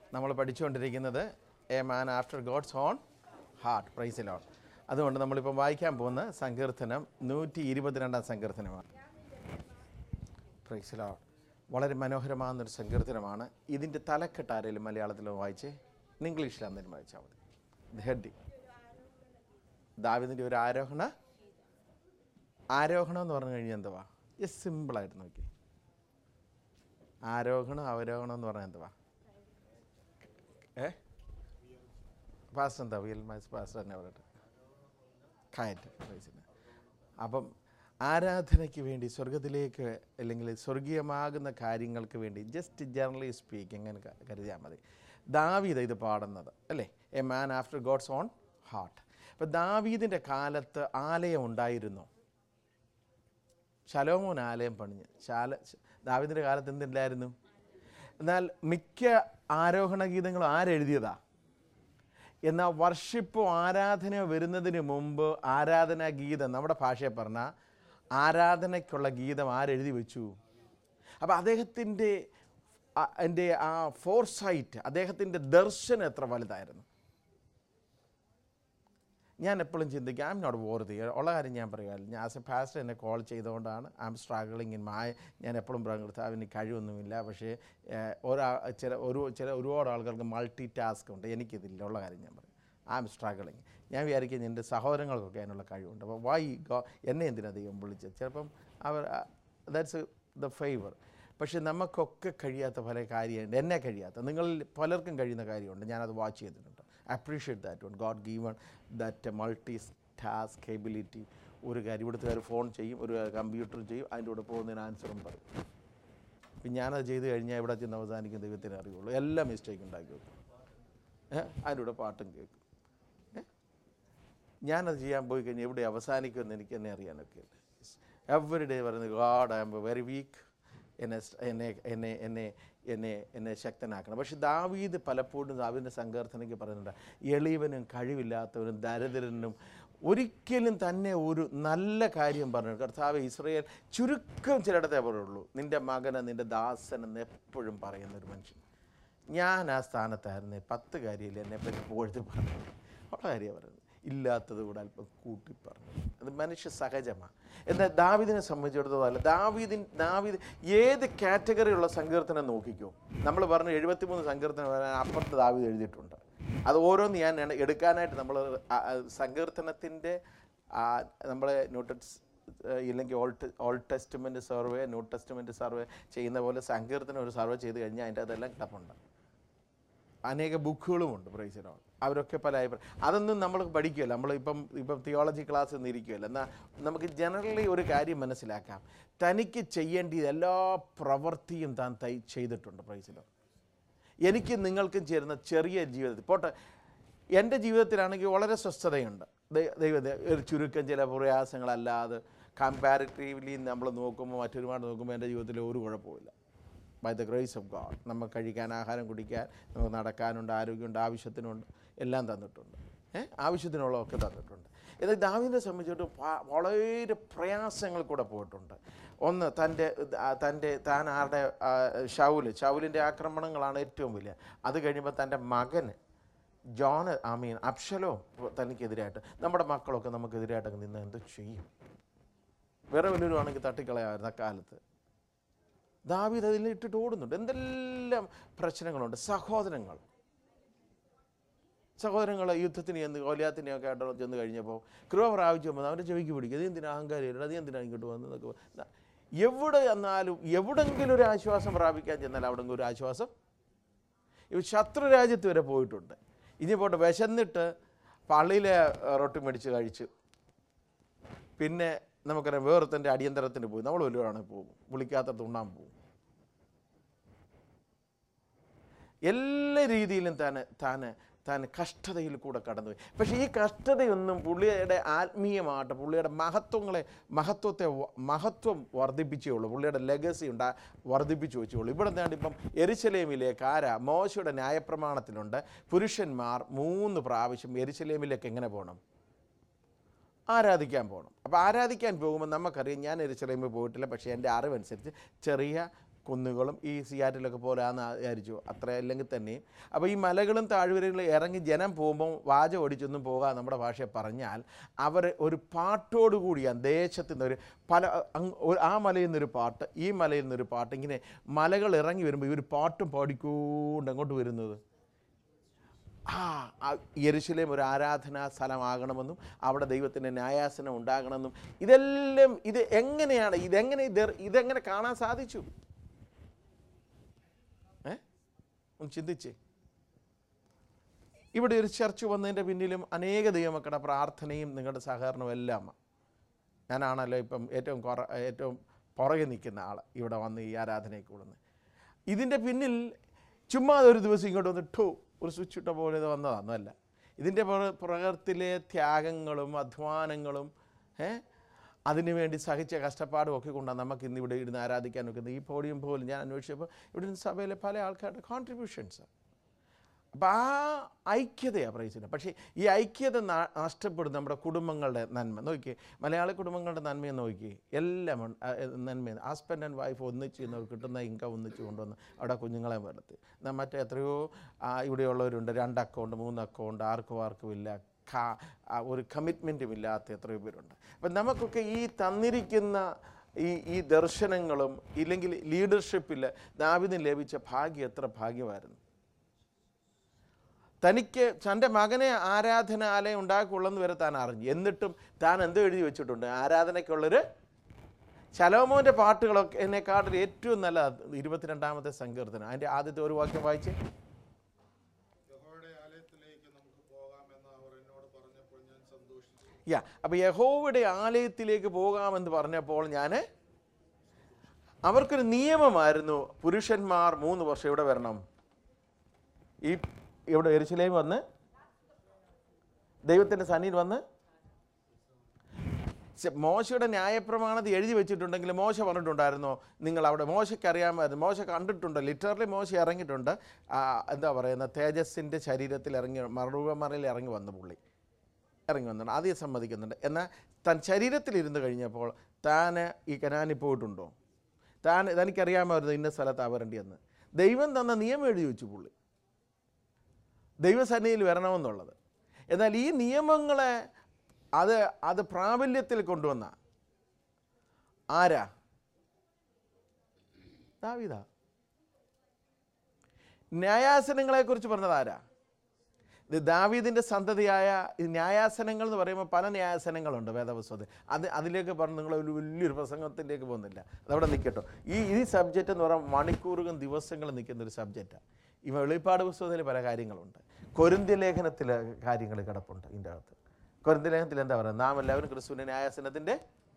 നമ്മൾ പഠിച്ചുകൊണ്ടിരിക്കുന്നത് a man after God's own heart പ്രൈസ് ലോൺ അതുകൊണ്ട് നമ്മളിപ്പം വായിക്കാൻ പോകുന്ന സങ്കീർത്തനം നൂറ്റി ഇരുപത്തിരണ്ടാം സങ്കീർത്തനമാണ് പ്രൈസ് ലോൺ വളരെ മനോഹരമാകുന്നൊരു സങ്കീർത്തനമാണ് ഇതിൻ്റെ തലക്കെട്ട് ആരെങ്കിലും മലയാളത്തിൽ വായിച്ച് ഇംഗ്ലീഷിൽ അന്നേരം വായിച്ചാൽ മതി ഹെഡി ദാവിദിൻ്റെ ഒരു ആരോഹണ ആരോഹണം എന്ന് പറഞ്ഞു കഴിഞ്ഞാൽ എന്തുവാ ജസ്റ്റ് സിമ്പിളായിട്ട് നോക്കി ആരോഹണം അവരോഹണം എന്ന് പറഞ്ഞാൽ എന്തുവാ ഏ പാസ്റ്റർ എന്താ വിയൽ മാസ് പാസ്റ്റർ തന്നെ പറയട്ടെ കയറ്റ് പ്രൈസിന് അപ്പം ആരാധനയ്ക്ക് വേണ്ടി സ്വർഗത്തിലേക്ക് അല്ലെങ്കിൽ സ്വർഗീയമാകുന്ന കാര്യങ്ങൾക്ക് വേണ്ടി ജസ്റ്റ് ജനറലി സ്പീക്കിംഗ് അങ്ങനെ ക- കരുതിയാൽ മതി ദാവീദ് ഇത് പാടുന്നത് അല്ലേ a man after God's own heart അപ്പം ദാവീദിൻ്റെ കാലത്ത് ആലയം ഉണ്ടായിരുന്നു ശലോമോൻ ആലയം പണിഞ്ഞ് ശാല ദാവിദിൻ്റെ കാലത്ത് എന്തില്ലായിരുന്നു എന്നാൽ മിക്ക ആരോഹണ ഗീതങ്ങളും ആരെഴുതിയതാ എന്നാൽ വർഷിപ്പോ ആരാധന വരുന്നതിന് മുമ്പ് ആരാധനാ ഗീതം നമ്മുടെ ഭാഷയെ പറഞ്ഞാൽ ആരാധനയ്ക്കുള്ള ഗീതം ആരെഴുതി വെച്ചു അപ്പോൾ അദ്ദേഹത്തിൻ്റെ എൻ്റെ ആ ഫോർസൈറ്റ് അദ്ദേഹത്തിൻ്റെ ദർശനം എത്ര വലുതായിരുന്നു ഞാൻ എപ്പോഴും ചിന്തിക്കും ഐ എം നോട്ട് വോർതി ഉള്ള കാര്യം ഞാൻ പറയുമല്ലോ ഞാൻ ആസ് എ പാസ്റ്റർ എന്നെ കോൾ ചെയ്തുകൊണ്ടാണ് ഐ എം സ്ട്രഗിളിങ് ഇൻ മായ ഞാൻ എപ്പോഴും പ്രകൃതി അവന് കഴിവൊന്നുമില്ല പക്ഷേ ഏഹ്, ഒരാ ചില ഒരു ചില ഒരുപാട് ആൾക്കാർക്ക് മൾട്ടി ടാസ്ക് ഉണ്ട് എനിക്കിതില്ല ഉള്ള കാര്യം ഞാൻ പറയും ഐ എം സ്ട്രഗിളിങ് ഞാൻ വിചാരിക്കും എൻ്റെ സഹോദരങ്ങൾക്കൊക്കെ അതിനുള്ള കഴിവുണ്ട് അപ്പോൾ വൈ ഗോ എന്നെ എന്തിനാ ദൈവം വിളിച്ചത് ചിലപ്പം അവർ ദാറ്റ്സ് ദ ഫേവർ പക്ഷേ നമുക്കൊക്കെ കഴിയാത്ത പല കാര്യമുണ്ട് എന്നെ കഴിയാത്ത നിങ്ങളിൽ പലർക്കും കഴിയുന്ന കാര്യമുണ്ട് ഞാനത് വാച്ച് ചെയ്തിട്ടുണ്ട് appreciate that one God given that multitask ability ഒരു കാര്യം ഇവിടുത്തെ ഒരു ഫോൺ ചെയ്യും ഒരു കമ്പ്യൂട്ടർ ചെയ്യും അതിൻ്റെ കൂടെ പോകുന്നതിന് ആൻസറും പറയും പിന്നെ ഞാനത് ചെയ്ത് കഴിഞ്ഞാൽ ഇവിടെ ചെന്ന് അവസാനിക്കും ദൈവത്തിന് അറിയുള്ളൂ എല്ലാം മിസ്റ്റേക്ക് ഉണ്ടാക്കി വെക്കും ഏഹ് അതിൻ്റെ കൂടെ പാട്ടും കേൾക്കും ഏ? ഞാനത് ചെയ്യാൻ പോയി കഴിഞ്ഞാൽ എവിടെ അവസാനിക്കുമെന്ന് എനിക്ക് തന്നെ അറിയാനൊക്കെ എവറി ഡേ പറയുന്നത് God I'm very weak എന്നെ സ്- എന്നെ എന്നെ എന്നെ എന്നെ എന്നെ ശക്തനാക്കണം പക്ഷെ ദാവീദ് പലപ്പോഴും ദാവീദിൻ്റെ സങ്കീർത്തനയ്ക്ക് പറയുന്നുണ്ട് എളിയവനും കഴിവില്ലാത്തവനും ദരിദ്രനും ഒരിക്കലും തന്നെ ഒരു നല്ല കാര്യം പറഞ്ഞു കർത്താവ് ഇസ്രയേൽ ചുരുക്കം ചിലയിടത്തേ പറയുള്ളൂ നിൻ്റെ മകനെ നിൻ്റെ ദാസനെന്ന് എപ്പോഴും പറയുന്ന ഒരു മനുഷ്യൻ ഞാൻ ആ സ്ഥാനത്തായിരുന്നു പത്ത് കാര്യമില്ല എന്നെ പറ്റി പുകഴ്ത്തി പറഞ്ഞു ഉള്ള കാര്യം പറയുന്നത് ഇല്ലാത്തത് കൂടെ അല്പം കൂട്ടി പറഞ്ഞു അത് മനുഷ്യ സഹജമാണ് എന്നാൽ ദാവിദിനെ സംബന്ധിച്ചിടത്തോളം അല്ല ദാവീദിൻ ദാവീദ് ഏത് കാറ്റഗറിയുള്ള സങ്കീർത്തനം നോക്കിക്കോ നമ്മൾ പറഞ്ഞു എഴുപത്തിമൂന്ന് സങ്കീർത്തനം വരാൻ അപ്പുറത്ത് ദാവീദ് എഴുതിയിട്ടുണ്ട് അത് ഓരോന്ന് ഞാൻ എണ്ണ- എടുക്കാനായിട്ട് നമ്മൾ സങ്കീർത്തനത്തിൻ്റെ നമ്മളെ നോട്ടസ് ഇല്ലെങ്കിൽ old old testament survey new testament survey ചെയ്യുന്ന പോലെ സങ്കീർത്തനം ഒരു സർവേ ചെയ്ത് കഴിഞ്ഞാൽ അതിൻ്റെ അതെല്ലാം കിടപ്പുണ്ട് അനേക ബുക്കുകളുമുണ്ട് പ്രൈസിനോട് അവരൊക്കെ പല അഭിപ്രായം അതൊന്നും നമ്മൾ പഠിക്കുമല്ലോ നമ്മളിപ്പം ഇപ്പം തിയോളജി ക്ലാസ് ഒന്നും ഇരിക്കുമല്ലോ എന്നാൽ നമുക്ക് ജനറലി ഒരു കാര്യം മനസ്സിലാക്കാം തനിക്ക് ചെയ്യേണ്ട എല്ലാ പ്രവൃത്തിയും താൻ തൈ ചെയ്തിട്ടുണ്ട് പ്രൈസിലോ എനിക്ക് നിങ്ങൾക്കും ചേരുന്ന ചെറിയ ജീവിതത്തിൽ പോട്ടെ എൻ്റെ ജീവിതത്തിലാണെങ്കിൽ വളരെ സ്വസ്ഥതയുണ്ട് ദൈ- ദൈവത്തെ ഒരു ചുരുക്കം ചില പ്രയാസങ്ങളല്ലാതെ കമ്പാരിറ്റീവ്ലി നമ്മൾ നോക്കുമ്പോൾ മറ്റൊരുപാട് നോക്കുമ്പോൾ എൻ്റെ ജീവിതത്തിൽ ഒരു കുഴപ്പമില്ല by the grace of God നമുക്ക് കഴിക്കാൻ ആഹാരം കുടിക്കാൻ നമുക്ക് നടക്കാനുണ്ട് ആരോഗ്യമുണ്ട് ആവശ്യത്തിനുണ്ട് എല്ലാം തന്നിട്ടുണ്ട് ഏഹ് ആവശ്യത്തിനുള്ളതൊക്കെ തന്നിട്ടുണ്ട് എന്നാൽ ദാവിനെ സംബന്ധിച്ചിട്ട് പ- വളരെ പ്രയാസങ്ങൾ കൂടെ പോയിട്ടുണ്ട് ഒന്ന് തൻ്റെ ആ, തൻ്റെ താൻ ആരുടെ ആ, ഷൗല് ഷൗലിൻ്റെ ആക്രമണങ്ങളാണ് ഏറ്റവും വലിയ അത് കഴിയുമ്പോൾ തൻ്റെ മകന് ജോൺ ഐ മീൻ അപ്ഷലോ തനിക്കെതിരായിട്ട് നമ്മുടെ മക്കളൊക്കെ നമുക്കെതിരായിട്ടൊക്കെ നിന്ന് എന്ത് ചെയ്യും വേറെ വല്ലവരും ആണെങ്കിൽ തട്ടിക്കളയാമായിരുന്നു അക്കാലത്ത് ദാവീദ് അതിൽ ഇട്ടിട്ട് ഓടുന്നുണ്ട് എന്തെല്ലാം പ്രശ്നങ്ങളുണ്ട് സഹോദരങ്ങൾ സഹോദരങ്ങൾ യുദ്ധത്തിന് ചെന്ന് കോലിയാത്തിനെ ഒക്കെ ആയിട്ട് ചെന്ന് കഴിഞ്ഞപ്പോൾ കൃപ പ്രാപിച്ചു വന്നത് അവൻ്റെ ചെവിക്ക് പിടിക്കും അത് എന്തിനാ അഹങ്കാരം അത് എന്തിനാ ഇങ്ങോട്ട് വന്നതൊക്കെ ന- എവിടെ ചെന്നാലും എവിടെങ്കിലും ഒരു ആശ്വാസം പ്രാപിക്കാൻ ചെന്നാൽ അവിടെ ഒരു ആശ്വാസം ഇവ ശത്രു രാജ്യത്ത് വരെ പോയിട്ടുണ്ട് ഇനി പോട്ടെ വിശന്നിട്ട് പള്ളിയിലെ ഏഹ്, റൊട്ടി മേടിച്ച് കഴിച്ചു പിന്നെ നമുക്കറിയാം വേറൊരുത്തൻ്റെ അടിയന്തരത്തിന് പോയി നമ്മൾ വല്ലവരാണെങ്കിൽ പോകും വിളിക്കാത്ത ഉണ്ണാൻ പോകും എല്ലാ രീതിയിലും താൻ താൻ താൻ കഷ്ടതയിൽ കൂടെ കടന്നുപോയി പക്ഷേ ഈ കഷ്ടതയൊന്നും പുള്ളിയുടെ ആത്മീയമായിട്ട് പുള്ളിയുടെ മഹത്വങ്ങളെ മഹത്വത്തെ വ- മഹത്വം വർദ്ധിപ്പിച്ചേ ഉള്ളൂ പുള്ളിയുടെ ലെഗസി ഉണ്ടാ വർദ്ധിപ്പിച്ചു വെച്ചുള്ളൂ ഇവിടെ എന്താണ് ഇപ്പം എരിശലേമിലേക്ക് ആരാ മോശയുടെ ന്യായപ്രമാണത്തിലുണ്ട് പുരുഷന്മാർ മൂന്ന് പ്രാവശ്യം എരിശലേമിലേക്ക് എങ്ങനെ പോകണം ആരാധിക്കാൻ പോകണം അപ്പോൾ ആരാധിക്കാൻ പോകുമ്പോൾ നമുക്കറിയാം ഞാൻ എരിശലേമിൽ പോയിട്ടില്ല പക്ഷേ എൻ്റെ അറിവനുസരിച്ച് ചെറിയ കുന്നുകളും ഈ സിയാറ്റിലൊക്കെ പോലാന്ന് വിചാരിച്ചു അത്ര അല്ലെങ്കിൽ തന്നെയും അപ്പോൾ ഈ മലകളും താഴ്വരകളും ഇറങ്ങി ജനം പോകുമ്പോൾ വാച ഓടിച്ചൊന്നും പോകാൻ നമ്മുടെ ഭാഷയെ പറഞ്ഞാൽ അവർ ഒരു പാട്ടോടുകൂടിയാണ് ദേശത്തു നിന്ന് ഒരു പല അങ്ങ് ഒരു- ആ മലയിൽ നിന്നൊരു പാട്ട് ഈ മലയിൽ നിന്നൊരു പാട്ട് ഇങ്ങനെ മലകൾ ഇറങ്ങി വരുമ്പോൾ ഇവർ പാട്ടും പാടിക്കൊണ്ട് അങ്ങോട്ട് വരുന്നത് ആ ആ യെരുശലേം ഒരു ആരാധനാ സ്ഥലമാകണമെന്നും അവിടെ ദൈവത്തിൻ്റെ ന്യായാസനം ഉണ്ടാകണമെന്നും ഇതെല്ലാം ഇത് എങ്ങനെയാണ് ഇതെങ്ങനെ ഇത് ഇതെങ്ങനെ കാണാൻ സാധിച്ചു ഏ ഒന്ന് ചിന്തിച്ചേ ഇവിടെ ഒരു ചർച്ച് വന്നതിൻ്റെ പിന്നിലും അനേക ദൈവമക്കളുടെ പ്രാർത്ഥനയും നിങ്ങളുടെ സഹകരണവും എല്ലാം ഞാനാണല്ലോ ഇപ്പം ഏറ്റവും കുറ ഏറ്റവും പുറകെ നിൽക്കുന്ന ആൾ ഇവിടെ വന്ന് ഈ ആരാധനയ്ക്ക് കൂടുന്നത് ഇതിൻ്റെ പിന്നിൽ ചുമ്മാ ഒരു ദിവസം ഇങ്ങോട്ട് വന്ന് ടു ഒരു സ്വിച്ച് ഇട്ട പോലെ ഇത് വന്നതാണെന്നല്ല ഇതിൻ്റെ പുറ- പുറകത്തിലെ ത്യാഗങ്ങളും അധ്വാനങ്ങളും ഏ അതിനു വേണ്ടി സഹിച്ച കഷ്ടപ്പാടും ഒക്കെ കൊണ്ടാണ് നമുക്ക് ഇന്ന് ഇവിടെ ഇരുന്ന് ആരാധിക്കാൻ വെക്കുന്നത് ഈ പോഡിയം പോലും ഞാൻ അന്വേഷിച്ചപ്പോൾ ഇവിടെ നിന്ന് സഭയിലെ പല ആൾക്കാരുടെ കോൺട്രിബ്യൂഷൻസ് അപ്പോൾ ആ ഐക്യതയാണ് പ്രൈസിന് പക്ഷേ ഈ ഐക്യത ന- നഷ്ടപ്പെടും നമ്മുടെ കുടുംബങ്ങളുടെ നന്മ നോക്കിയേ മലയാളി കുടുംബങ്ങളുടെ നന്മയെ നോക്കി എല്ലാം ഉണ്ട്. ആ, ഏ, നന്മ ഹസ്ബൻഡ് ആൻഡ് വൈഫ് ഒന്നിച്ച് ഇന്ന് കിട്ടുന്ന ഇൻകം ഒന്നിച്ച് കൊണ്ടുവന്ന് അവിടെ കുഞ്ഞുങ്ങളെ വളർത്തി എന്നാൽ മറ്റേ എത്രയോ ആ, ഇവിടെയുള്ളവരുണ്ട് രണ്ട് അക്കൗണ്ട് മൂന്ന് അക്കൗണ്ട് ആർക്കും ആർക്കും ഇല്ല കാ- ആ, ഒരു കമ്മിറ്റ്മെൻറ്റും ഇല്ലാത്ത എത്രയോ പേരുണ്ട് അപ്പം നമുക്കൊക്കെ ഈ തന്നിരിക്കുന്ന ഈ ഈ ദർശനങ്ങളും ഇല്ലെങ്കിൽ ലീഡർഷിപ്പിൽ ദാവിദിന് ലഭിച്ച ഭാഗ്യം എത്ര ഭാഗ്യമായിരുന്നു തനിക്ക് തൻ്റെ മകനെ ആരാധനാലയം ഉണ്ടാക്കുള്ളെന്ന് വരെ താൻ അറിഞ്ഞു എന്നിട്ടും താൻ എന്തോ എഴുതി വെച്ചിട്ടുണ്ട് ആരാധനയ്ക്കുള്ളൊരു ശലോമോൻ്റെ പാട്ടുകളൊക്കെ എന്നെക്കാട്ടിൽ ഏറ്റവും നല്ല ഇരുപത്തിരണ്ടാമത്തെ സങ്കീർത്തനം അതിൻ്റെ ആദ്യത്തെ ഒരു വാക്യം വായിച്ച് യഹോവയുടെ ആലയത്തിലേക്ക് നമുക്ക് പോകാമെന്ന് അവർ എന്നോട് പറഞ്ഞപ്പോൾ ഞാൻ സന്തോഷിച്ചു യാ അപ്പോൾ യഹോവയുടെ ആലയത്തിലേക്ക് പോകാമെന്ന് പറഞ്ഞപ്പോൾ ഞാൻ അവർക്കൊരു നിയമമായിരുന്നു പുരുഷന്മാർ മൂന്ന് വർഷം ഇവിടെ വരണം ഈ ഇവിടെ എരിശിലേം വന്ന് ദൈവത്തിൻ്റെ സന്നിയിൽ വന്ന് ചെ- മോശയുടെ ന്യായപ്രമാണത്തിൽ എഴുതി വെച്ചിട്ടുണ്ടെങ്കിൽ മോശ പറഞ്ഞിട്ടുണ്ടായിരുന്നോ നിങ്ങൾ അവിടെ മോശയ്ക്ക് അറിയാമായിരുന്നു മോശ കണ്ടിട്ടുണ്ട് ലിറ്ററലി മോശ ഇറങ്ങിയിട്ടുണ്ട് ആ, എന്താ പറയുന്ന തേജസ്സിൻ്റെ ശരീരത്തിൽ ഇറങ്ങി മറുപമറയിൽ ഇറങ്ങി വന്ന പുള്ളി ഇറങ്ങി വന്നിട്ടുണ്ട് ആദ്യം സമ്മതിക്കുന്നുണ്ട് എന്നാൽ താൻ ശരീരത്തിലിരുന്ന് കഴിഞ്ഞപ്പോൾ താൻ ഈ കനാനിൽ പോയിട്ടുണ്ടോ താൻ തനിക്കറിയാമായിരുന്നു ഇന്ന സ്ഥലത്താണ് വരേണ്ടിയെന്ന് ദൈവം തന്ന നിയമം എഴുതി വെച്ചു പുള്ളി ദൈവസന്നിധിയിൽ വരണമെന്നുള്ളത് എന്നാൽ ഈ നിയമങ്ങളെ അത് അത് പ്രാബല്യത്തിൽ കൊണ്ടുവന്ന ആരാ ദാവീദാ ന്യായാസനങ്ങളെക്കുറിച്ച് പറഞ്ഞത് ആരാ ഇത് ദാവീദിൻ്റെ സന്തതിയായ ഈ ന്യായാസനങ്ങൾ എന്ന് പറയുമ്പോൾ പല ന്യായാസനങ്ങളുണ്ട് വേദപുസ്തകത്തിൽ അത് അതിലേക്ക് പറഞ്ഞ് നിങ്ങൾ ഒരു വലിയൊരു പ്രസംഗത്തിലേക്ക് പോകുന്നില്ല അതവിടെ നിൽക്കട്ടോ ഈ ഈ സബ്ജക്റ്റ് എന്ന് പറയുമ്പോൾ മണിക്കൂറുകളും ദിവസങ്ങളും നിൽക്കുന്ന ഒരു സബ്ജക്റ്റാണ് ഈ വെളിപ്പാട് പുസ്തകത്തിൽ പല കാര്യങ്ങളുണ്ട് കൊരിന്ത്യ ലേഖനത്തിൽ കാര്യങ്ങൾ കിടപ്പുണ്ട് ഇതിൻ്റെ അകത്ത് കൊരിന്ത്യ ലേഖനത്തിൽ എന്താ പറയുക നാം എല്ലാവരും ക്രിസ്തുവിൻ്റെ ന്യായാസനത്തിൻ്റെ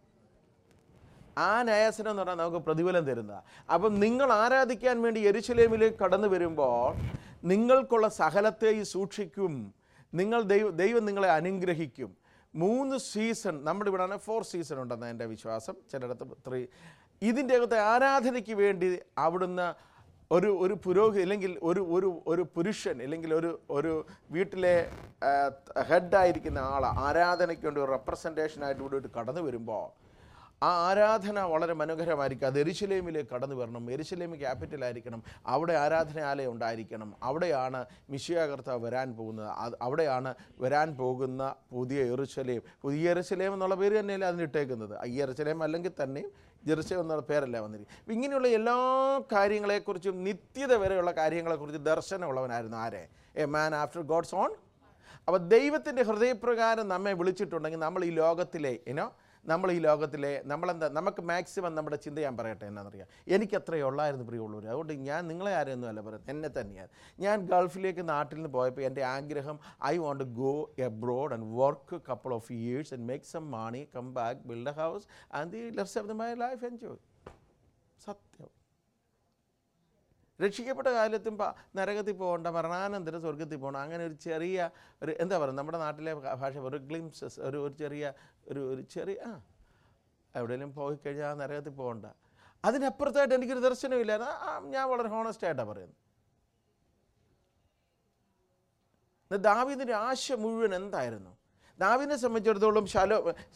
ആ ന്യായാസനം എന്ന് പറഞ്ഞാൽ നമുക്ക് പ്രതിഫലം തരുന്നതാണ് അപ്പം നിങ്ങൾ ആരാധിക്കാൻ വേണ്ടി യെരുശലേമിലേക്ക് കടന്നു വരുമ്പോൾ നിങ്ങൾക്കുള്ള സകലത്തെയും സൂക്ഷിക്കും നിങ്ങൾ ദൈവം ദൈവം നിങ്ങളെ അനുഗ്രഹിക്കും മൂന്ന് സീസൺ നമ്മുടെ ഇവിടെ ഫോർ സീസൺ ഉണ്ടെന്ന് എൻ്റെ വിശ്വാസം ചിലയിടത്ത് ത്രീ ഇതിൻ്റെ അകത്തെ ആരാധനയ്ക്ക് വേണ്ടി അവിടുന്ന് ഒരു ഒരു പുരോഹിത അല്ലെങ്കിൽ ഒരു ഒരു ഒരു പുരുഷൻ അല്ലെങ്കിൽ ഒരു ഒരു വീട്ടിലെ ഹെഡായിരിക്കുന്ന ആൾ ആരാധനയ്ക്ക് വേണ്ടി ഒരു റെപ്രസെൻറ്റേഷനായിട്ട് ഇവിടെ ഒരു കടന്നു വരുമ്പോൾ ആ ആരാധന വളരെ മനോഹരമായിരിക്കും അത് എരിശിലേമിലേക്ക് കടന്നു വരണം എരിശിലേമി ക്യാപിറ്റലായിരിക്കണം അവിടെ ആരാധനാലയം ഉണ്ടായിരിക്കണം അവിടെയാണ് മിഷിയ കർത്താവ് വരാൻ പോകുന്നത് അത് അവിടെയാണ് വരാൻ പോകുന്ന പുതിയ എറുശലേം പുതിയ എറുശലേം എന്നുള്ള പേര് തന്നെയല്ലേ അതിന് ഇട്ടേക്കുന്നത് ഈ എറുശലേം അല്ലെങ്കിൽ തന്നെയും ജെറുസലേം എന്നുള്ള പേരല്ല വന്നിരിക്കും അപ്പം ഇങ്ങനെയുള്ള എല്ലാ കാര്യങ്ങളെക്കുറിച്ചും നിത്യത വരെയുള്ള കാര്യങ്ങളെക്കുറിച്ച് ദർശനമുള്ളവനായിരുന്നു ആരെ a man after God's own അപ്പോൾ ദൈവത്തിൻ്റെ ഹൃദയപ്രകാരം നമ്മെ വിളിച്ചിട്ടുണ്ടെങ്കിൽ നമ്മൾ ഈ ലോകത്തിലെ ഇനോ നമ്മൾ ഈ ലോകത്തിലെ നമ്മളെന്താ നമുക്ക് മാക്സിമം നമ്മുടെ ചിന്ത ഞാൻ പറയട്ടെ എന്നാണെന്നറിയാം എനിക്ക് അത്രയേ ഉള്ളായിരുന്നു പ്രിയമുള്ളവർ അതുകൊണ്ട് ഞാൻ നിങ്ങളെ ആരെയൊന്നും അല്ല പറയുന്നത് എന്നെ തന്നെയാണ് ഞാൻ ഗൾഫിലേക്ക് നാട്ടിൽ നിന്ന് പോയപ്പോൾ എൻ്റെ ആഗ്രഹം I want go abroad and work couple of years and make some money come back build a house and the lets of my life enjoy സത്യം രക്ഷിക്കപ്പെട്ട കാലത്തും പ- നരകത്തിൽ പോകണ്ട മരണാനന്തരം സ്വർഗത്തിൽ പോകണം അങ്ങനെ ഒരു ചെറിയ ഒരു എന്താ പറയുക നമ്മുടെ നാട്ടിലെ ഭ- ഭാഷ ഒരു ഗ്ലിംസസ് ഒരു ഒരു ചെറിയ ഒരു ഒരു ചെറിയ ആ എവിടെയെങ്കിലും പോയി കഴിഞ്ഞാൽ ആ നരകത്തിൽ പോകണ്ട അതിനപ്പുറത്തായിട്ട് എനിക്കൊരു ദർശനമില്ല ആ, ആ, ഞാൻ വളരെ ഹോണസ്റ്റ് ആയിട്ടാണ് പറയുന്നത് ദാവീദിൻ്റെ ആശ മുഴുവൻ എന്തായിരുന്നു ദാവിനെ സംബന്ധിച്ചിടത്തോളം ശലോ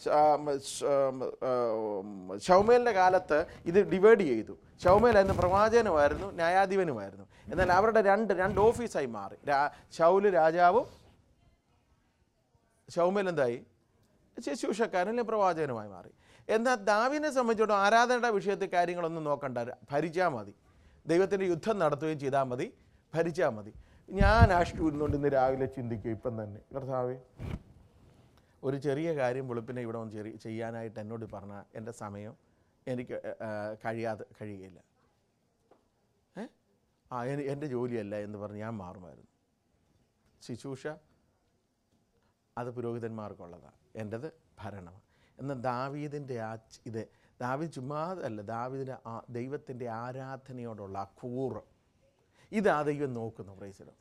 ഷൗമേലിൻ്റെ കാലത്ത് ഇത് ഡിവൈഡ് ചെയ്തു ഷൗമേൽ എന്ന് പ്രവാചകനുമായിരുന്നു ന്യായാധിപനുമായിരുന്നു എന്നാൽ അവരുടെ രണ്ട് രണ്ട് ഓഫീസായി മാറി രാ ഷൗല് രാജാവും ഷൗമേൽ എന്തായി ശുശ്രൂഷക്കാരൻ അല്ലെങ്കിൽ പ്രവാചകനുമായി മാറി എന്നാൽ ദാവിനെ സംബന്ധിച്ചിടത്തോളം ആരാധനയുടെ വിഷയത്തിൽ കാര്യങ്ങളൊന്നും നോക്കണ്ട ഭരിച്ചാൽ മതി ദൈവത്തിൻ്റെ യുദ്ധം നടത്തുകയും ചെയ്താൽ മതി ഭരിച്ചാൽ മതി ഞാൻ ആഷ്ടുന്നുണ്ട് ഇന്ന് രാവിലെ ചിന്തിക്കും ഇപ്പം തന്നെ കർത്താവേ ഒരു ചെറിയ കാര്യം വെളുപ്പിനെ ഇവിടെ വന്ന് ചെറിയ ചെയ്യാനായിട്ട് എന്നോട് പറഞ്ഞ എൻ്റെ സമയം എനിക്ക് ആ, കഴിയാതെ കഴിയുകയില്ല ഏ ആ എനി- എൻ്റെ ജോലിയല്ല എന്ന് പറഞ്ഞ് ഞാൻ മാറുമായിരുന്നു ശുശ്രൂഷ അത് പുരോഹിതന്മാർക്കുള്ളതാണ് എൻ്റെത് ഭരണം എന്നാൽ ദാവീദിൻ്റെ ആ ച്- ഇത് ദാവീദ് ചുമ്മാതല്ല ദാവീദിൻ്റെ ആ ദൈവത്തിൻ്റെ ആരാധനയോടുള്ള ആ കൂറ് ഇതാ ദൈവം നോക്കുന്നു പ്രൈസിലോ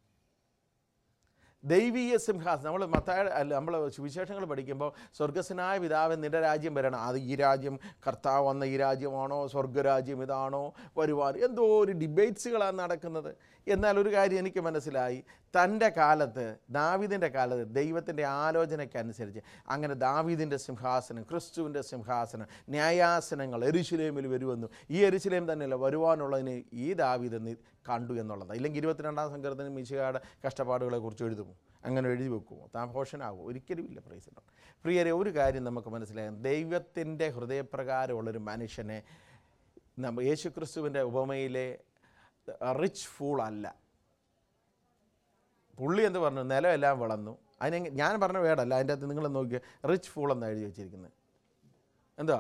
ദൈവീയ സിംഹാസനം നമ്മൾ മത്തായ അല്ല നമ്മൾ സുവിശേഷങ്ങൾ പഠിക്കുമ്പോൾ സ്വർഗസ്വനായ പിതാവ് നിന്റെ രാജ്യം വരണം അത് ഈ രാജ്യം കർത്താവ് വന്ന ഈ രാജ്യമാണോ സ്വർഗരാജ്യം ഇതാണോ വരുവാൻ എന്തോ ഒരു ഡിബേറ്റ്സുകളാണ് നടക്കുന്നത് എന്നാൽ ഒരു കാര്യം എനിക്ക് മനസ്സിലായി തൻ്റെ കാലത്ത് ദാവീദിൻ്റെ കാലത്ത് ദൈവത്തിൻ്റെ ആലോചനയ്ക്കനുസരിച്ച് അങ്ങനെ ദാവീദിൻ്റെ സിംഹാസനം ക്രിസ്തുവിൻ്റെ സിംഹാസനം ന്യായാസനങ്ങൾ എരുശിലേമിൽ വരുമെന്നു ഈ എരുശിലേം തന്നെയല്ല വരുവാനുള്ളതിന് ഈ ദാവീദ് എന്ന് കണ്ടു എന്നുള്ളതാണ് ഇല്ലെങ്കിൽ ഇരുപത്തിരണ്ടാം സങ്കീർത്തനം മിശികയുടെ കഷ്ടപ്പാടുകളെ കുറിച്ച് എഴുതുമോ അങ്ങനെ എഴുതി വെക്കുമോ താൻ ഭോഷനാകുമോ ഒരിക്കലും ഇല്ല പ്രൈസിലോ പ്രിയരെ ഒരു കാര്യം നമുക്ക് മനസ്സിലാക്കാം ദൈവത്തിൻ്റെ ഹൃദയപ്രകാരമുള്ളൊരു മനുഷ്യനെ നമ്മ യേശുക്രിസ്തുവിൻ്റെ ഉപമയിലെ റിച്ച് ഫൂൾ അല്ല പുള്ളി എന്ത് പറഞ്ഞു നിലമെല്ലാം വളർന്നു അതിനെ ഞാൻ പറഞ്ഞ വേടല്ല അതിൻ്റെ അകത്ത് നിങ്ങൾ നോക്കിയ റിച്ച് ഫൂൾ എന്നാണ് എഴുതി വെച്ചിരിക്കുന്നത് എന്താ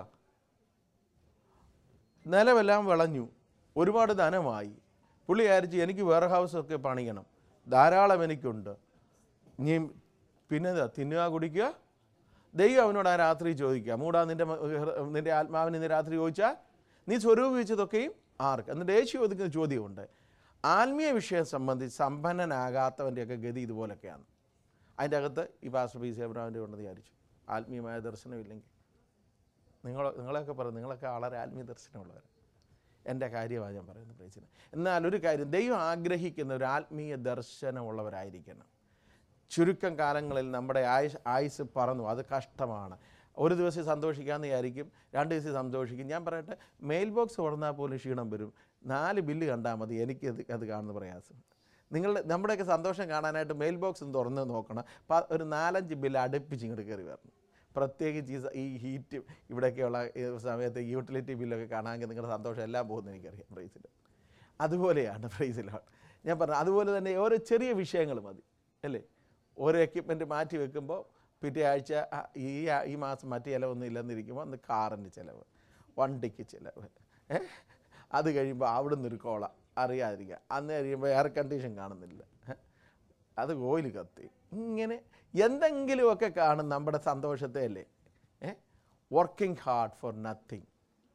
നിലമെല്ലാം വിളഞ്ഞു ഒരുപാട് ധനമായി പുള്ളി വിചാരിച്ചു എനിക്ക് വെയർ ഹൗസൊക്കെ പണിയണം ധാരാളം എനിക്കുണ്ട് ഇനി പിന്നെ എന്താ തിന്നുക കുടിക്കുക ദൈവം അവനോട് ആ രാത്രി ചോദിക്കുക മൂടാ നിൻ്റെ മ- ഹൃ- നിൻ്റെ ആത്മാവിന് ഇന്ന് രാത്രി ചോദിച്ചാൽ നീ സ്വരൂപിച്ചതൊക്കെയും ആർക്ക് എന്നിട്ട് യേശു ചോദിക്കുന്ന ചോദ്യമുണ്ട് ആത്മീയ വിഷയം സംബന്ധിച്ച് സമ്പന്നനാകാത്തവൻ്റെയൊക്കെ ഗതി ഇതുപോലൊക്കെയാണ് അതിൻ്റെ അകത്ത് ഈ പാസ്റ്റർ പി സി അബ്രാമിൻ്റെ ഉണ്ടെന്ന് വിചാരിച്ചു ആത്മീയമായ ദർശനമില്ലെങ്കിൽ നിങ്ങൾ നിങ്ങളൊക്കെ പറയും നിങ്ങളൊക്കെ വളരെ ആത്മീയ ദർശനമുള്ളവർ എൻ്റെ കാര്യമാണ് ഞാൻ പറയുന്നത് പ്രേസിന് എന്നാൽ ഒരു കാര്യം ദൈവം ആഗ്രഹിക്കുന്ന ഒരു ആത്മീയ ദർശനമുള്ളവരായിരിക്കണം ചുരുക്കം കാലങ്ങളിൽ നമ്മുടെ ആയുസ് ആയുസ് പറന്നു അത് കഷ്ടമാണ് ഒരു ദിവസം സന്തോഷിക്കാമെന്ന് വിചാരിക്കും രണ്ട് ദിവസം സന്തോഷിക്കും ഞാൻ പറയട്ടെ മെയിൽ ബോക്സ് തുറന്നാൽ പോലും ക്ഷീണം വരും നാല് ബില്ല് കണ്ടാൽ മതി എനിക്ക് അത് അത് കാണുന്ന പ്രയാസം നിങ്ങൾ നമ്മുടെയൊക്കെ സന്തോഷം കാണാനായിട്ട് മെയിൽ ബോക്സ് ഒന്ന് തുറന്ന് നോക്കണം പ- ഒരു നാലഞ്ച് ബില്ല് അടുപ്പിച്ച് ഇങ്ങോട്ട് കയറി വരണം പ്രത്യേകിച്ച് ഈ സ- ഈ ഹീറ്റ് ഇവിടെയൊക്കെയുള്ള ഈ സമയത്ത് യൂട്ടിലിറ്റി ബില്ലൊക്കെ കാണാമെങ്കിൽ നിങ്ങളുടെ സന്തോഷം എല്ലാം പോകുന്നത് എനിക്കറിയാം പ്രൈസിൽ അതുപോലെയാണ് പ്രൈസിലാണ് ഞാൻ പറഞ്ഞു അതുപോലെ തന്നെ ഓരോ ചെറിയ വിഷയങ്ങൾ മതി അല്ലേ ഓരോ എക്യുപ്മെൻറ്റ് മാറ്റി വെക്കുമ്പോൾ പിറ്റേ ആഴ്ച ആ, ഈ ആ- ഈ മാസം മറ്റു ചിലവൊന്നും ഇല്ലെന്നിരിക്കുമ്പോൾ അന്ന് കാറിൻ്റെ ചിലവ് വണ്ടിക്ക് ചിലവ് ഏ അത് കഴിയുമ്പോൾ അവിടുന്ന് ഒരു കോള അറിയാതിരിക്കുക അന്ന് കഴിയുമ്പോൾ എയർ കണ്ടീഷൻ കാണുന്നില്ല ഏ? അത് ഓയിൽ കത്തി ഇങ്ങനെ എന്തെങ്കിലുമൊക്കെ കാണും നമ്മുടെ സന്തോഷത്തെ അല്ലേ a working hard for nothing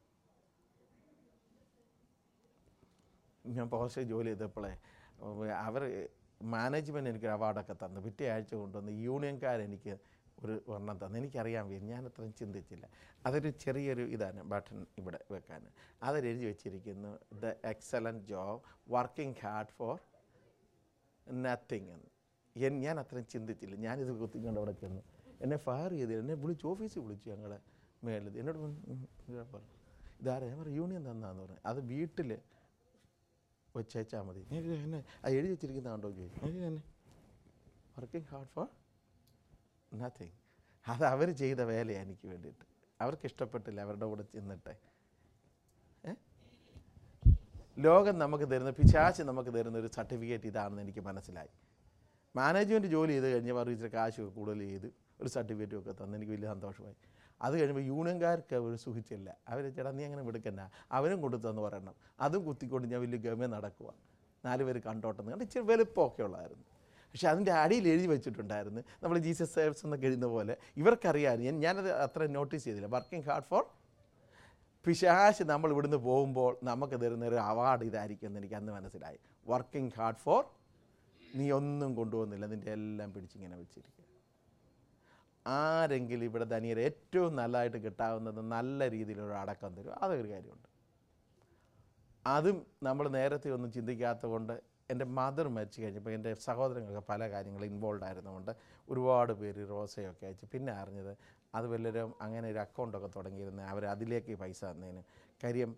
ഞാൻ പോസ്റ്റ് ജോലി ചെയ്തപ്പോഴേ അവർ മാനേജ്മെൻറ്റ് എനിക്ക് അവാർഡൊക്കെ തന്നു പിറ്റേ ആഴ്ച കൊണ്ടുവന്ന് യൂണിയൻകാരെനിക്ക് ഒരു ഒരെണ്ണം തന്നു എനിക്കറിയാൻ വയ്യ ഞാൻ അത്രയും ചിന്തിച്ചില്ല അതൊരു ചെറിയൊരു ഇതാണ് ബട്ടൺ ഇവിടെ വെക്കാൻ അതിൽ എഴുതി വെച്ചിരിക്കുന്നു the excellent job working hard for nothing എന്ന് എൻ ഞാൻ അത്രയും ചിന്തിച്ചില്ല ഞാനിത് കുത്തിക്കൊണ്ട് അവിടെ ചെന്നു എന്നെ ഫയർ ചെയ്ത് എന്നെ വിളിച്ചു ഓഫീസിൽ വിളിച്ചു ഞങ്ങളെ മേളിൽ എന്നോട് പറഞ്ഞു, ഉം, ഇതാ പറഞ്ഞു ഇതാരാ ഞാൻ പറഞ്ഞു യൂണിയൻ തന്നാന്ന് പറഞ്ഞു അത് വീട്ടിൽ വെച്ചേച്ചാൽ മതി ഞാൻ ഇത് എന്നെ അത് എഴുതി വെച്ചിരിക്കുന്ന കണ്ടോ ചോദിച്ചു ഞാൻ തന്നെ വർക്കിംഗ് ഹാർഡ് ഫോർ നത്തിങ് അത് അവർ ചെയ്ത വേലയാണ് എനിക്ക് വേണ്ടിയിട്ട് അവർക്ക് ഇഷ്ടപ്പെട്ടില്ല അവരുടെ കൂടെ ചെന്നിട്ട് ഏ ലോകം നമുക്ക് തരുന്ന പിശാച്ച് നമുക്ക് തരുന്ന ഒരു സർട്ടിഫിക്കറ്റ് ഇതാണെന്ന് എനിക്ക് മനസ്സിലായി മാനേജ്മെൻറ്റ് ജോലി ചെയ്ത് കഴിഞ്ഞപ്പോൾ അവർ ഇച്ചിരി കാശ് കൂടുതൽ ചെയ്ത് ഒരു സർട്ടിഫിക്കറ്റും ഒക്കെ തന്ന് എനിക്ക് വലിയ സന്തോഷമായി അത് കഴിയുമ്പോൾ യൂണിയൻകാർക്ക് അവർ സുഖിച്ചില്ല അവർ ചേട്ടാ നീ അങ്ങനെ വിടുക്കണ്ട അവനും കൊടുത്തെന്ന് പറയണം അതും കുത്തിക്കൊണ്ട് ഞാൻ വലിയ ഗമ നടക്കുക നാല് പേര് കണ്ടോട്ടെന്ന് കണ്ട് ഇച്ചിരി വലുപ്പമൊക്കെ ഉള്ളായിരുന്നു പക്ഷെ അതിൻ്റെ അടിയിൽ എഴുതി വെച്ചിട്ടുണ്ടായിരുന്നു നമ്മൾ ജീസസ് സേവ്സ് എന്നൊക്കെ എഴുതുന്ന പോലെ ഇവർക്കറിയാം ഞാൻ ഞാനത് അത്ര നോട്ടീസ് ചെയ്തില്ല വർക്കിംഗ് ഹാർഡ് ഫോർ പിശാശ് നമ്മൾ ഇവിടുന്ന് പോകുമ്പോൾ നമുക്ക് തരുന്ന ഒരു അവാർഡ് ഇതായിരിക്കും എന്ന് എനിക്ക് അന്ന് മനസ്സിലായി വർക്കിംഗ് ഹാർഡ് ഫോർ നീ ഒന്നും കൊണ്ടുപോകുന്നില്ല നിൻ്റെ എല്ലാം പിടിച്ചിങ്ങനെ വെച്ചിരിക്കുക ആരെങ്കിലും ഇവിടെ ധനിയരെ ഏറ്റവും നല്ലതായിട്ട് കിട്ടാവുന്നത് നല്ല രീതിയിലൊരു അടക്കം തരും അതൊരു കാര്യമുണ്ട് അതും നമ്മൾ നേരത്തെ ഒന്നും ചിന്തിക്കാത്ത കൊണ്ട് എൻ്റെ മദർ മരിച്ചു കഴിഞ്ഞപ്പോൾ എൻ്റെ സഹോദരങ്ങളൊക്കെ പല കാര്യങ്ങളും ഇൻവോൾവ് ആയിരുന്നുകൊണ്ട് ഒരുപാട് പേര് റോസയൊക്കെ അയച്ചു പിന്നെ അറിഞ്ഞത് അത് വല്ലവരും അങ്ങനെ ഒരു അക്കൗണ്ടൊക്കെ തുടങ്ങിയിരുന്ന അവർ അതിലേക്ക് ഈ പൈസ തന്നതിന് കാര്യം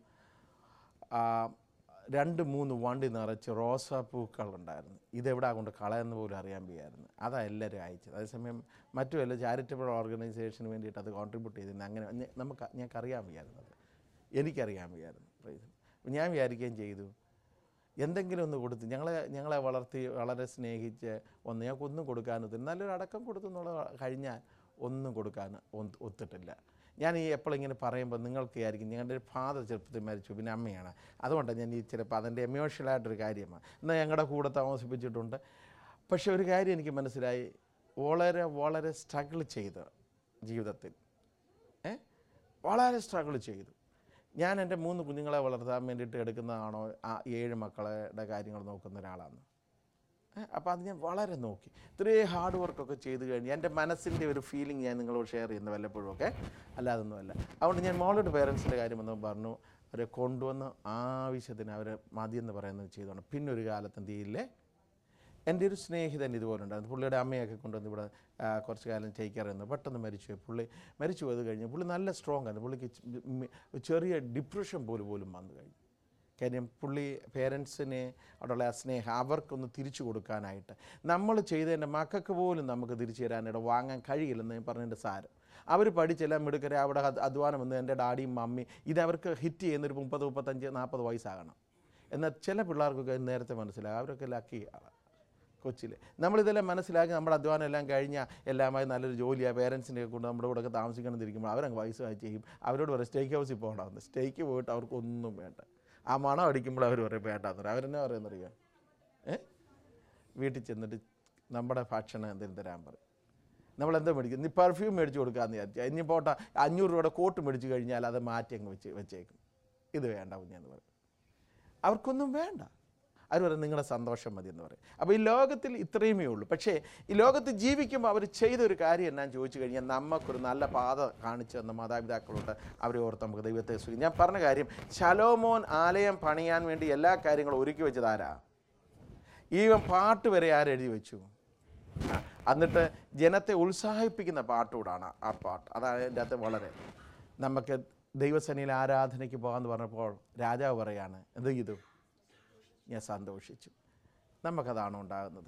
ആ, രണ്ട് മൂന്ന് വണ്ടി നിറച്ച് റോസാപ്പൂക്കളുണ്ടായിരുന്നു ഇതെവിടെ കൊണ്ട് കളയെന്ന് പോലും അറിയാൻ വയ്യായിരുന്നു അതാണ് എല്ലാവരും അയച്ചത് അതേസമയം മറ്റു വല്ല ചാരിറ്റബിൾ ഓർഗനൈസേഷന് വേണ്ടിയിട്ട് അത് കോൺട്രിബ്യൂട്ട് ചെയ്തിരുന്നു അങ്ങനെ ഞ- നമുക്ക് ഞങ്ങൾക്ക് അറിയാൻ വയ്യായിരുന്നത് എനിക്കറിയാൻ വയ്യായിരുന്നു പ്രൈസ് ഞാൻ വിചാരിക്കുകയും ചെയ്തു എന്തെങ്കിലും ഒന്ന് കൊടുത്ത് ഞങ്ങളെ ഞങ്ങളെ വളർത്തി വളരെ സ്നേഹിച്ച് ഒന്ന് ഞങ്ങൾക്ക് ഒന്നും കൊടുക്കാനൊത്തില്ല നല്ലൊരു അടക്കം കൊടുത്തു എന്നുള്ള കഴിഞ്ഞാൽ ഒന്നും കൊടുക്കാൻ ഒ- ഒത്തിട്ടില്ല ഞാൻ ഈ എപ്പോഴും ഇങ്ങനെ പറയുമ്പോൾ നിങ്ങൾക്ക് വിചാരിക്കും ഞങ്ങളുടെ ഒരു ഫാദർ ചെറുപ്പത്തിൽ മരിച്ചു പിന്നെ അമ്മയാണ് അതുകൊണ്ടാണ് ഞാൻ ഈ ചിലപ്പോൾ അതിൻ്റെ എമോഷണലായിട്ടൊരു കാര്യമാണ് എന്നാൽ ഞങ്ങളുടെ കൂടെ താമസിപ്പിച്ചിട്ടുണ്ട് പക്ഷെ ഒരു കാര്യം എനിക്ക് മനസ്സിലായി വളരെ വളരെ സ്ട്രഗിൾ ചെയ്ത് ജീവിതത്തിൽ ഏ വളരെ സ്ട്രഗിൾ ചെയ്തു ഞാൻ എൻ്റെ മൂന്ന് കുഞ്ഞുങ്ങളെ വളർത്താൻ വേണ്ടിയിട്ട് എടുക്കുന്നതാണോ ആ ഏഴ് മക്കളുടെ കാര്യങ്ങൾ നോക്കുന്ന ഒരാളാണ് അപ്പോൾ അത് ഞാൻ വളരെ നോക്കി ഇത്രയും ഹാർഡ് വർക്കൊക്കെ ചെയ്ത് കഴിഞ്ഞ് എൻ്റെ മനസ്സിൻ്റെ ഒരു ഫീലിംഗ് ഞാൻ നിങ്ങളോട് ഷെയർ ചെയ്യുന്ന വല്ലപ്പോഴും ഒക്കെ അല്ലാതൊന്നുമല്ല അതുകൊണ്ട് ഞാൻ മോളുടെ പേരൻസിൻ്റെ കാര്യം വന്ന് പറഞ്ഞു അവരെ കൊണ്ടുവന്ന് ആവശ്യത്തിന് അവർ മതിയെന്ന് പറയുന്നത് ചെയ്തോണം പിന്നെ ഒരു കാലത്തും തീയില്ലേ എൻ്റെ ഒരു സ്നേഹിതൻ ഇതുപോലെ ഉണ്ടായിരുന്നു പുള്ളിയുടെ അമ്മയൊക്കെ കൊണ്ടുവന്ന് ഇവിടെ ആ, കുറച്ച് കാലം ടേക്ക് കെയർ ചെയ്യുന്നു പെട്ടെന്ന് മരിച്ചു പോയി. പുള്ളി മരിച്ചു പോയത് കഴിഞ്ഞ് പുള്ളി നല്ല സ്ട്രോങ് ആയിരുന്നു പുള്ളിക്ക് ച്- മ് ചെറിയ ഡിപ്രഷൻ പോലും പോലും വന്നു കഴിഞ്ഞു കാര്യം പുള്ളി പേരൻസിനെ അവിടെയുള്ള ആ സ്നേഹം അവർക്കൊന്ന് തിരിച്ചു കൊടുക്കാനായിട്ട് നമ്മൾ ചെയ്തതിൻ്റെ മക്കൾക്ക് പോലും നമുക്ക് തിരിച്ചു തരാനായിട്ട് വാങ്ങാൻ കഴിയില്ലെന്ന് ഞാൻ പറഞ്ഞതിൻ്റെ സാരം അവർ പഠിച്ചെല്ലാം മിടുക്കരെ അവിടെ അത് അധ്വാനം വന്ന് എൻ്റെ ഡാഡിയും മമ്മി ഇത് അവർക്ക് ഹിറ്റ് ചെയ്യുന്നൊരു മുപ്പത് മുപ്പത്തഞ്ച് നാൽപ്പത് വയസ്സാകണം എന്നാൽ ചില പിള്ളേർക്കൊക്കെ നേരത്തെ മനസ്സിലാകും അവരൊക്കെ ലക്കി കൊച്ചിൽ നമ്മളിതെല്ലാം മനസ്സിലാക്കി നമ്മുടെ അധ്വാനം എല്ലാം കഴിഞ്ഞാൽ എല്ലാമായി നല്ലൊരു ജോലിയാണ് പേരൻസിനെ കൊണ്ട് നമ്മുടെ കൂടെ ഒക്കെ താമസിക്കണം എന്നിരിക്കുമ്പോൾ അവരങ്ങ് വയസ്സായി ചെയ്യും അവരോട് പറയും സ്റ്റേക്ക് ഹൗസിൽ പോകണമെന്ന് സ്റ്റേക്ക് പോയിട്ട് അവർക്കൊന്നും വേണ്ട ആ മണം അടിക്കുമ്പോൾ അവർ പറയും വേണ്ടാന്ന് പറയും അവരെന്നെ പറയുന്നറിയാം ഏ വീട്ടിൽ ചെന്നിട്ട് നമ്മുടെ ഭക്ഷണം എന്തെങ്കിലും തരാൻ പറയും നമ്മളെന്താ മേടിക്കും നീ പെർഫ്യൂം മേടിച്ച് കൊടുക്കാമെന്ന് വിചാരിച്ചാൽ ഇനി പോട്ടെ അഞ്ഞൂറ് രൂപയുടെ കോട്ട് മേടിച്ച് കഴിഞ്ഞാൽ അത് മാറ്റി അങ്ങ് വെച്ച് വെച്ചേക്കും ഇത് വേണ്ട കുഞ്ഞെന്ന് പറയും അവർക്കൊന്നും വേണ്ട അവർ പറയും നിങ്ങളുടെ സന്തോഷം മതി എന്ന് പറയും അപ്പോൾ ഈ ലോകത്തിൽ ഇത്രയുമേ ഉള്ളൂ പക്ഷേ ഈ ലോകത്ത് ജീവിക്കുമ്പോൾ അവർ ചെയ്തൊരു കാര്യം എന്നാന്ന് ചോദിച്ചു കഴിഞ്ഞാൽ നമുക്കൊരു നല്ല പാത കാണിച്ചു തന്ന മാതാപിതാക്കളുണ്ട് അവരെ ഓർത്ത് നമുക്ക് ദൈവത്തെ സ്തുതി ഞാൻ പറഞ്ഞ കാര്യം ശലോമോൻ ആലയം പണിയാൻ വേണ്ടി എല്ലാ കാര്യങ്ങളും ഒരുക്കി വെച്ചത് ആരാ ഈവൻ പാട്ട് വരെ ആരെഴുതി വെച്ചു ആ, എന്നിട്ട് ജനത്തെ ഉത്സാഹിപ്പിക്കുന്ന പാട്ടുകൂടാണ് ആ പാട്ട് അതാണ് എൻ്റെ അകത്ത് വളരെ നമുക്ക് ദൈവസേനയിൽ ആരാധനയ്ക്ക് പോകാമെന്ന് പറഞ്ഞപ്പോൾ രാജാവ് പറയാണ് എന്ത് ചെയ്തു ഞാൻ സന്തോഷിച്ചു നമുക്കതാണോ ഉണ്ടാകുന്നത്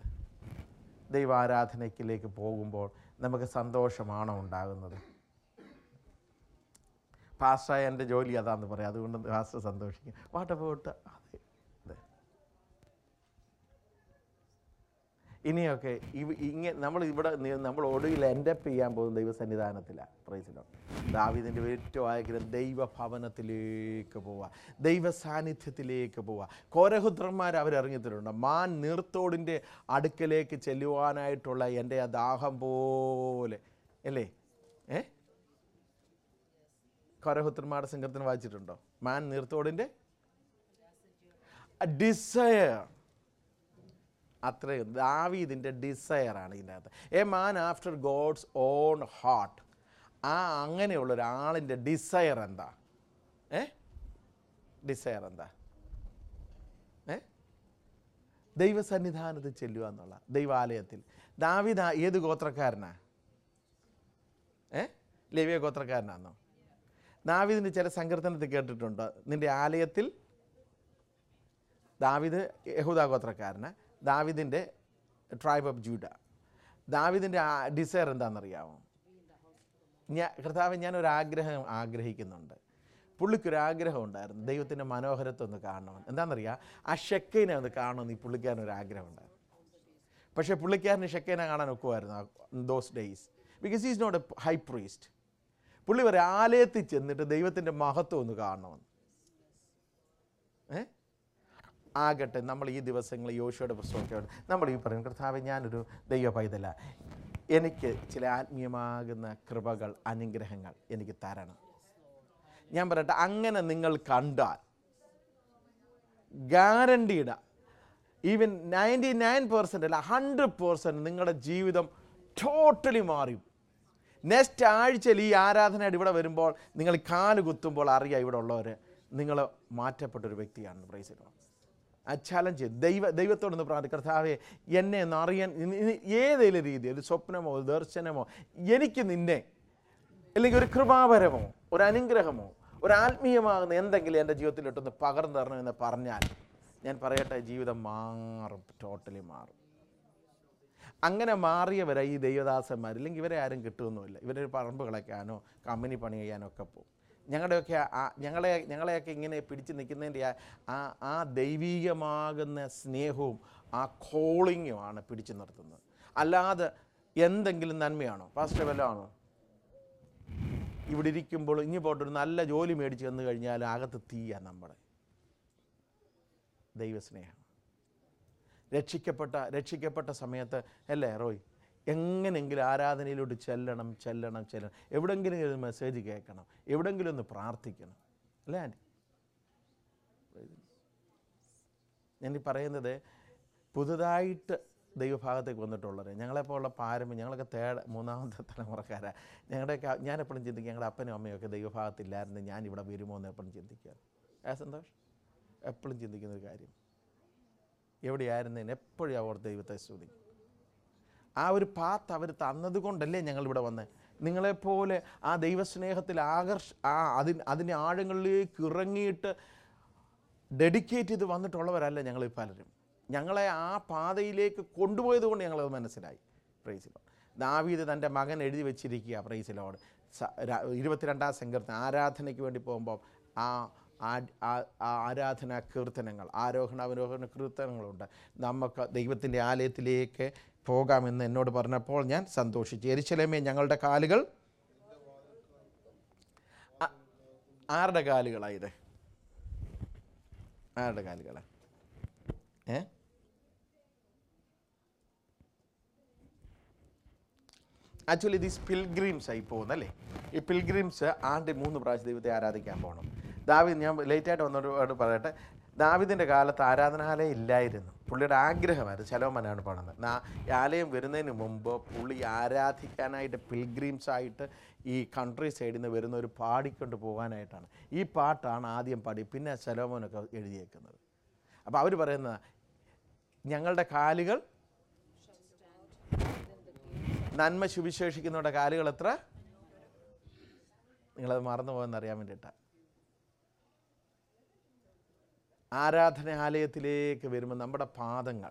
ദൈവാരാധനയ്ക്കിലേക്ക് പോകുമ്പോൾ നമുക്ക് സന്തോഷമാണോ ഉണ്ടാകുന്നത് പാസ്റ്റായ എൻ്റെ ജോലി അതാന്ന് പറയാം അതുകൊണ്ട് പാസ്റ്റർ സന്തോഷിക്കും വാട്ട് അബൌട്ട് അതെ അതെ ഇനിയൊക്കെ ഇവ ഇങ്ങനെ നമ്മൾ ഇവിടെ നി- നമ്മൾ ഒടുവിൽ എൻഡപ്പ് ചെയ്യാൻ പോകുന്ന ദൈവസന്നിധാനത്തിലാണ് പ്രൈസിലോ ദാവിദിൻ്റെ ഏറ്റവും ആഗ്രഹം ദൈവഭവനത്തിലേക്ക് പോവുക ദൈവ സാന്നിധ്യത്തിലേക്ക് പോവുക കോരഹുദ്രന്മാർ അവരിറങ്ങിത്തിട്ടുണ്ട് മാൻ നീർത്തോടിൻ്റെ അടുക്കലേക്ക് ചെല്ലുവാനായിട്ടുള്ള എൻ്റെ ആ ദാഹം പോലെ അല്ലേ ഏ കോരഹുദ്രന്മാരുടെ സംഘത്തിന് വായിച്ചിട്ടുണ്ടോ മാൻ നീർത്തോടിൻ്റെ ഡിസയർ അത്രയും ദാവീദിൻ്റെ ഡിസയറാണ് ഇതിൻ്റെ അകത്ത് a man after God's own heart ആ അങ്ങനെയുള്ള ഒരാളിൻ്റെ ഡിസയർ എന്താ ഏ ഡിസയർ എന്താ ഏ ദൈവസന്നിധാനത്തിൽ ചെല്ലുക എന്നുള്ള ദൈവാലയത്തിൽ ദാവീദ് ആ- ഏത് ഗോത്രക്കാരനാ ഏ ലേവിയ ഗോത്രക്കാരനാണോ ദാവീദിൻ്റെ ചില സങ്കീർത്തനത്തിൽ കേട്ടിട്ടുണ്ട് നിൻ്റെ ആലയത്തിൽ ദാവിദ് യഹൂദ ഗോത്രക്കാരന് ദാവിദിൻ്റെ ട്രൈബ് ഓഫ് ജൂഡ ദാവിദിൻ്റെ ഡിസയർ എന്താണെന്നറിയാമോ ഞാൻ കർത്താവ് ഞാനൊരു ആഗ്രഹം ആഗ്രഹിക്കുന്നുണ്ട് പുള്ളിക്കൊരു ആഗ്രഹം ഉണ്ടായിരുന്നു ദൈവത്തിൻ്റെ മനോഹരത്വം ഒന്ന് കാണണമെന്ന് എന്താണെന്നറിയാം ആ ഷെക്കൈനെ ഒന്ന് കാണണമെന്ന് ഈ പുള്ളിക്കാരൻ ഒരു ആഗ്രഹം ഉണ്ടായിരുന്നു പക്ഷേ പുള്ളിക്കാരന് ഷെക്കൈനെ കാണാൻ ഒക്കുമായിരുന്നു those days because is not a high priest പുള്ളി പറയും ആലയത്തിൽ ചെന്നിട്ട് ദൈവത്തിൻ്റെ മഹത്വം ഒന്ന് കാണണമെന്ന് ഏ ആകട്ടെ നമ്മൾ ഈ ദിവസങ്ങൾ യോശുവയുടെ പുസ്തകമൊക്കെ ഉണ്ട്. നമ്മൾ ഈ പറയും കർത്താവ് ഞാനൊരു ദൈവ പൈതല എനിക്ക് ചില ആത്മീയമാകുന്ന കൃപകൾ അനുഗ്രഹങ്ങൾ എനിക്ക് തരണം ഞാൻ പറയട്ടെ അങ്ങനെ നിങ്ങൾ കണ്ടാൽ guaranteed even ninety nine percent അല്ല ഹൺഡ്രഡ് പെർസെൻറ്റ് നിങ്ങളുടെ ജീവിതം ടോട്ടലി മാറി നെക്സ്റ്റ് ആഴ്ചയിൽ ഈ ആരാധനയായിട്ട് ഇവിടെ വരുമ്പോൾ നിങ്ങൾ കാല് കുത്തുമ്പോൾ അറിയാം ഇവിടെ ഉള്ളവർ നിങ്ങൾ മാറ്റപ്പെട്ടൊരു വ്യക്തിയാണ് പ്രൈസിലോ ആ ചലഞ്ച് ദൈവ ദൈവത്തോടൊന്ന് പ്രാർത്ഥിക്കും കർത്താവെ എന്നെ ഒന്ന് അറിയാൻ ഇനി- ഇനി ഏതെങ്കിലും രീതി ഒരു സ്വപ്നമോ ഒരു ദർശനമോ എനിക്ക് നിന്നെ അല്ലെങ്കിൽ ഒരു കൃപാപരമോ ഒരു അനുഗ്രഹമോ ഒരു ആത്മീയമാകുന്ന എന്തെങ്കിലും എൻ്റെ ജീവിതത്തിലിട്ടൊന്ന് പകർന്നു തരണമെന്ന് പറഞ്ഞാൽ ഞാൻ പറയട്ടെ ജീവിതം മാറും ടോട്ടലി മാറും അങ്ങനെ മാറിയവരെ ഈ ദൈവദാസന്മാർ ഇല്ലെങ്കിൽ ഇവരെ ആരും കിട്ടുമൊന്നുമില്ല ഇവരൊരു പറമ്പ് കളയ്ക്കാനോ കമ്പനി പണി ചെയ്യാനോ ഒക്കെ പോകും ഞങ്ങളുടെയൊക്കെ ആ ഞങ്ങളെ ഞങ്ങളെയൊക്കെ ഇങ്ങനെ പിടിച്ച് നിൽക്കുന്നതിൻ്റെ ആ- ആ ആ ദൈവീകമാകുന്ന സ്നേഹവും ആ കോളിങ്ങുമാണ് പിടിച്ചു നിർത്തുന്നത് അല്ലാതെ എന്തെങ്കിലും നന്മയാണോ പാസ്റ്റർ വല്ലതും ആണോ ഇവിടെ ഇരിക്കുമ്പോൾ ഇനി പോട്ടൊരു നല്ല ജോലി മേടിച്ച് വന്നു കഴിഞ്ഞാൽ അകത്ത് തീയാ നമ്മുടെ ദൈവസ്നേഹം രക്ഷിക്കപ്പെട്ട രക്ഷിക്കപ്പെട്ട സമയത്ത് അല്ലേ റോയ് എങ്ങനെയെങ്കിലും ആരാധനയിലോട്ട് ചെല്ലണം ചെല്ലണം ചെല്ലണം എവിടെങ്കിലും ഒരു മെസ്സേജ് കേൾക്കണം എവിടെങ്കിലും ഒന്ന് പ്രാർത്ഥിക്കണം അല്ലേ ആൻറ്റി ഞാൻ ഈ പറയുന്നത് പുതുതായിട്ട് ദൈവഭാഗത്തേക്ക് വന്നിട്ടുള്ളത് ഞങ്ങളെപ്പോലുള്ള പാരമ്പര്യം ഞങ്ങളൊക്കെ തേട മൂന്നാമത്തെ തലമുറക്കാരാണ് ഞങ്ങളുടെയൊക്കെ ഞാൻ എപ്പോഴും ചിന്തിക്കും ഞങ്ങളുടെ അപ്പനും അമ്മയും ഒക്കെ ദൈവഭാഗത്തില്ലായിരുന്നു ഞാൻ ഇവിടെ വരുമോ എന്ന് എപ്പോഴും ചിന്തിക്കുക ഏ സന്തോഷ് എപ്പോഴും ചിന്തിക്കുന്ന ഒരു കാര്യം എവിടെയായിരുന്നതിന് എപ്പോഴും അവർ ദൈവത്തെ സ്തുതിക്കും ആ ഒരു പാത്ത് അവർ തന്നത് കൊണ്ടല്ലേ ഞങ്ങളിവിടെ വന്നത് നിങ്ങളെപ്പോലെ ആ ദൈവസ്നേഹത്തിൽ ആകർഷ ആ അതിന് അതിൻ്റെ ആഴങ്ങളിലേക്ക് ഇറങ്ങിയിട്ട് ഡെഡിക്കേറ്റ് ചെയ്ത് വന്നിട്ടുള്ളവരല്ല ഞങ്ങൾ പലരും ഞങ്ങളെ ആ പാതയിലേക്ക് കൊണ്ടുപോയത് കൊണ്ട് ഞങ്ങളത് മനസ്സിലായി പ്രൈസിലോട് ദാവീദ് തൻ്റെ മകൻ എഴുതി വെച്ചിരിക്കുക പ്രൈസിലോട് ഇരുപത്തിരണ്ടാം സങ്കീർത്തനം ആരാധനയ്ക്ക് വേണ്ടി പോകുമ്പോൾ ആ ആ- ആ- ആ ആരാധനാ കീർത്തനങ്ങൾ ആരോഹണ അവരോഹണ കീർത്തനങ്ങളുണ്ട് നമുക്ക് ദൈവത്തിൻ്റെ ആലയത്തിലേക്ക് പോകാമെന്ന് എന്നോട് പറഞ്ഞപ്പോൾ ഞാൻ സന്തോഷിച്ചു എരിശലമേ ഞങ്ങളുടെ കാലുകൾ ആ- ആരുടെ കാലുകളാണ് ഇത് ആരുടെ കാലുകളാണ് ഏ ആക്ച്വലി ദീസ് പിൽഗ്രീംസ് ആയി പോകുന്നല്ലേ ഈ പിൽഗ്രീംസ് ആണ്ട് മൂന്ന് പ്രാവശ്യം ദൈവത്തെ ആരാധിക്കാൻ പോകണം ദാവിദ് ഞാൻ ലേറ്റായിട്ട് വന്നോട് പറയട്ടെ ദാവിദിൻ്റെ കാലത്ത് ആരാധനാലയം ഇല്ലായിരുന്നു പുള്ളിയുടെ ആഗ്രഹമായിരുന്നു ശലോമനാണ് പാടുന്നത് നാ ഈ ആലയം വരുന്നതിന് മുമ്പ് പുള്ളി ആരാധിക്കാനായിട്ട് പിൽഗ്രീംസ് ആയിട്ട് ഈ കൺട്രി സൈഡിൽ നിന്ന് വരുന്ന ഒരു പാടിക്കൊണ്ട് പോകാനായിട്ടാണ് ഈ പാട്ടാണ് ആദ്യം പാടി പിന്നെ ശലോമോനൊക്കെ എഴുതിയേക്കുന്നത് അപ്പോൾ അവർ പറയുന്നത് ഞങ്ങളുടെ കാലുകൾ നന്മ സുവിശേഷിക്കുന്നവരുടെ കാലുകൾ എത്ര നിങ്ങളത് മറന്നു പോകുമെന്ന് അറിയാൻ വേണ്ടിയിട്ടാണ് ആരാധനാലയത്തിലേക്ക് വരുമ്പോൾ നമ്മുടെ പാദങ്ങൾ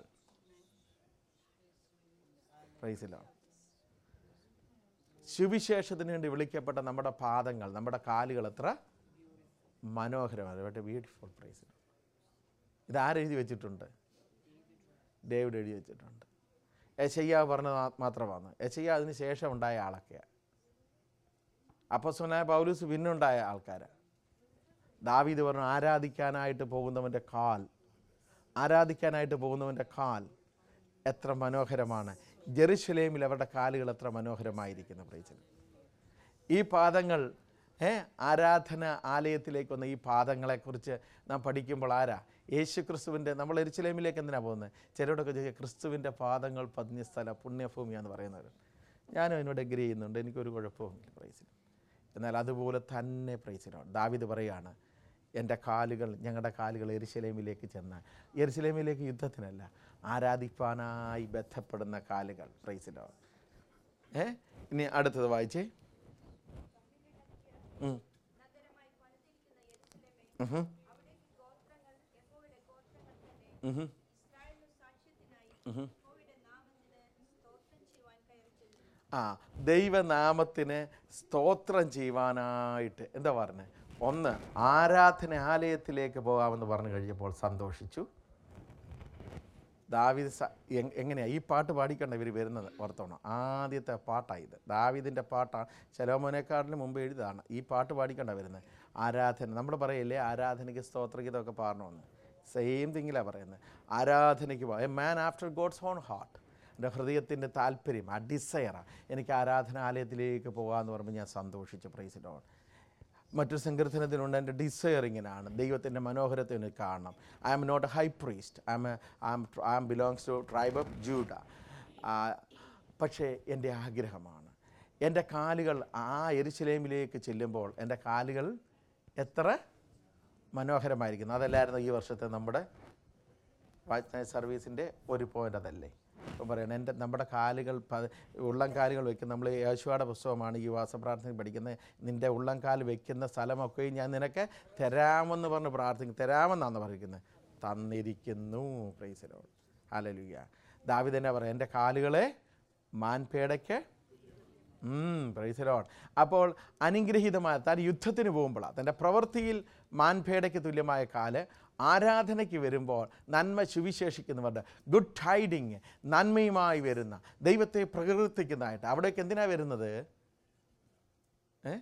പ്രൈസിലാണ് സുവിശേഷത്തിന് വേണ്ടി വിളിക്കപ്പെട്ട നമ്മുടെ പാദങ്ങൾ നമ്മുടെ കാലുകൾ എത്ര മനോഹരമാണ് വളരെ ബ്യൂട്ടിഫുൾ പ്രൈസ് ഇത് ആരെഴുതി വെച്ചിട്ടുണ്ട് ഡേവിഡ് എഴുതി വെച്ചിട്ടുണ്ട് യശയ്യ പറഞ്ഞത് മാ- മാത്രമാണ് യശയ്യ അതിന് ശേഷം ഉണ്ടായ ആളൊക്കെയാണ് അപ്പസ്വനായ പൗലൂസ് പിന്നുണ്ടായ ആൾക്കാരാണ് ദാവീദ് പറഞ്ഞു ആരാധിക്കാനായിട്ട് പോകുന്നവൻ്റെ കാൽ ആരാധിക്കാനായിട്ട് പോകുന്നവൻ്റെ കാൽ എത്ര മനോഹരമാണ് ജെറുസലേമിൽ അവരുടെ കാലുകൾ എത്ര മനോഹരമായിരിക്കുന്നു പ്രൈസിൽ ഈ പാദങ്ങൾ ഏ ആരാധന ആലയത്തിലേക്ക് വന്ന ഈ പാദങ്ങളെക്കുറിച്ച് നാം പഠിക്കുമ്പോൾ ആരാ യേശു ക്രിസ്തുവിൻ്റെ നമ്മൾ എരിച്ചിലേമിലേക്ക് എന്തിനാണ് പോകുന്നത് ചിലരോടൊക്കെ ചോദിക്കുക ക്രിസ്തുവിൻ്റെ പാദങ്ങൾ പതിഞ്ഞ സ്ഥലം പുണ്യഭൂമിയാന്ന് പറയുന്നവർ ഞാനും അതിനോട് എഗ്രി ചെയ്യുന്നുണ്ട് എനിക്കൊരു കുഴപ്പവുമില്ല പ്രൈസിൽ എന്നാൽ അതുപോലെ തന്നെ പ്രൈസിലാണ് ദാവിദ് പറയാണ് എൻ്റെ കാലുകൾ ഞങ്ങളുടെ കാലുകൾ എരിശിലേമിലേക്ക് ചെന്ന എരിശിലേമിലേക്ക് യുദ്ധത്തിനല്ല ആരാധിപ്പാനായി ബന്ധപ്പെടുന്ന കാലുകൾ പ്രൈസിലോ ഏ ഇനി അടുത്തത് വായിച്ചേ ഉം. ഉഹും. ഉഹും. ഉഹും. ആ ദൈവനാമത്തിന് സ്തോത്രം ചെയ്യുവാനായിട്ട് എന്താ പറഞ്ഞത് ഒന്ന് ആരാധന ആലയത്തിലേക്ക് പോകാമെന്ന് പറഞ്ഞു കഴിഞ്ഞപ്പോൾ സന്തോഷിച്ചു ദാവിദ് സ എങ്- എങ്ങനെയാ ഈ പാട്ട് പാടിക്കണ്ട ഇവർ വരുന്നത് ഓർത്തോണം ആദ്യത്തെ പാട്ടാണ് ഇത് ദാവിദിൻ്റെ പാട്ടാണ് ശലോമോനേക്കാടിന് മുമ്പ് എഴുതാണ് ഈ പാട്ട് പാടിക്കണ്ട വരുന്നത് ആരാധന നമ്മൾ പറയില്ലേ ആരാധനയ്ക്ക് സ്തോത്രഗീതമൊക്കെ പാടണമെന്ന് സെയിം തിങ്ങിലാണ് പറയുന്നത് ആരാധനയ്ക്ക് a man after God's own heart എൻ്റെ ഹൃദയത്തിൻ്റെ താല്പര്യം ആ ഡിസയറാണ് എനിക്ക് ആരാധനാലയത്തിലേക്ക് പോകാമെന്ന് പറയുമ്പോൾ ഞാൻ സന്തോഷിച്ചു പ്രൈസിലോൺ മറ്റൊരു സങ്കീർത്തനത്തിലുണ്ട് എൻ്റെ ഡിസയർ ഇങ്ങനെയാണ് ദൈവത്തിൻ്റെ മനോഹരത്തെ എനിക്ക് കാണണം I am not a high priest I'm I'm I'm belongs to tribe of Judah പക്ഷേ എൻ്റെ ആഗ്രഹമാണ് എൻ്റെ കാലുകൾ ആ എരിശിലേമിലേക്ക് ചെല്ലുമ്പോൾ എൻ്റെ കാലുകൾ എത്ര മനോഹരമായിരിക്കുന്നു അതല്ലായിരുന്നു ഈ വർഷത്തെ നമ്മുടെ വാച്ച് നൈറ്റ് സർവീസിൻ്റെ ഒരു പോയിൻ്റ് അതല്ലേ ഇപ്പം പറയണം എൻ്റെ നമ്മുടെ കാലുകൾ പ- ഉള്ളം കാലുകൾ വെക്കുന്ന നമ്മൾ യേശുവയുടെ പുസ്തകമാണ് ഈ വാസപ്രാർത്ഥന പഠിക്കുന്നത് നിൻ്റെ ഉള്ളം കാല് വെക്കുന്ന സ്ഥലമൊക്കെ ഞാൻ നിനക്ക് തരാമെന്ന് പറഞ്ഞ് പ്രാർത്ഥിക്കും തരാമെന്നാണ് പറയുന്നത് തന്നിരിക്കുന്നു പ്രൈസിലോ ഹല്ലേലൂയ ദാവിദ് തന്നെ പറയാം എൻ്റെ കാലുകളെ മാൻപേടയ്ക്ക് പ്രൈസലോൺ അപ്പോൾ അനുഗ്രഹീതമായ താൻ യുദ്ധത്തിന് പോകുമ്പോഴാണ് തൻ്റെ പ്രവൃത്തിയിൽ മാൻപേടയ്ക്ക് തുല്യമായ കാല് ആരാധനയ്ക്ക് വരുമ്പോൾ നന്മ സുവിശേഷിക്കുന്നവരുടെ ഗുഡ് ഹൈഡിങ് നന്മയുമായി വരുന്ന ദൈവത്തെ പ്രകീർത്തിക്കുന്നതായിട്ട് അവിടേക്ക് എന്തിനാണ് വരുന്നത് ഏ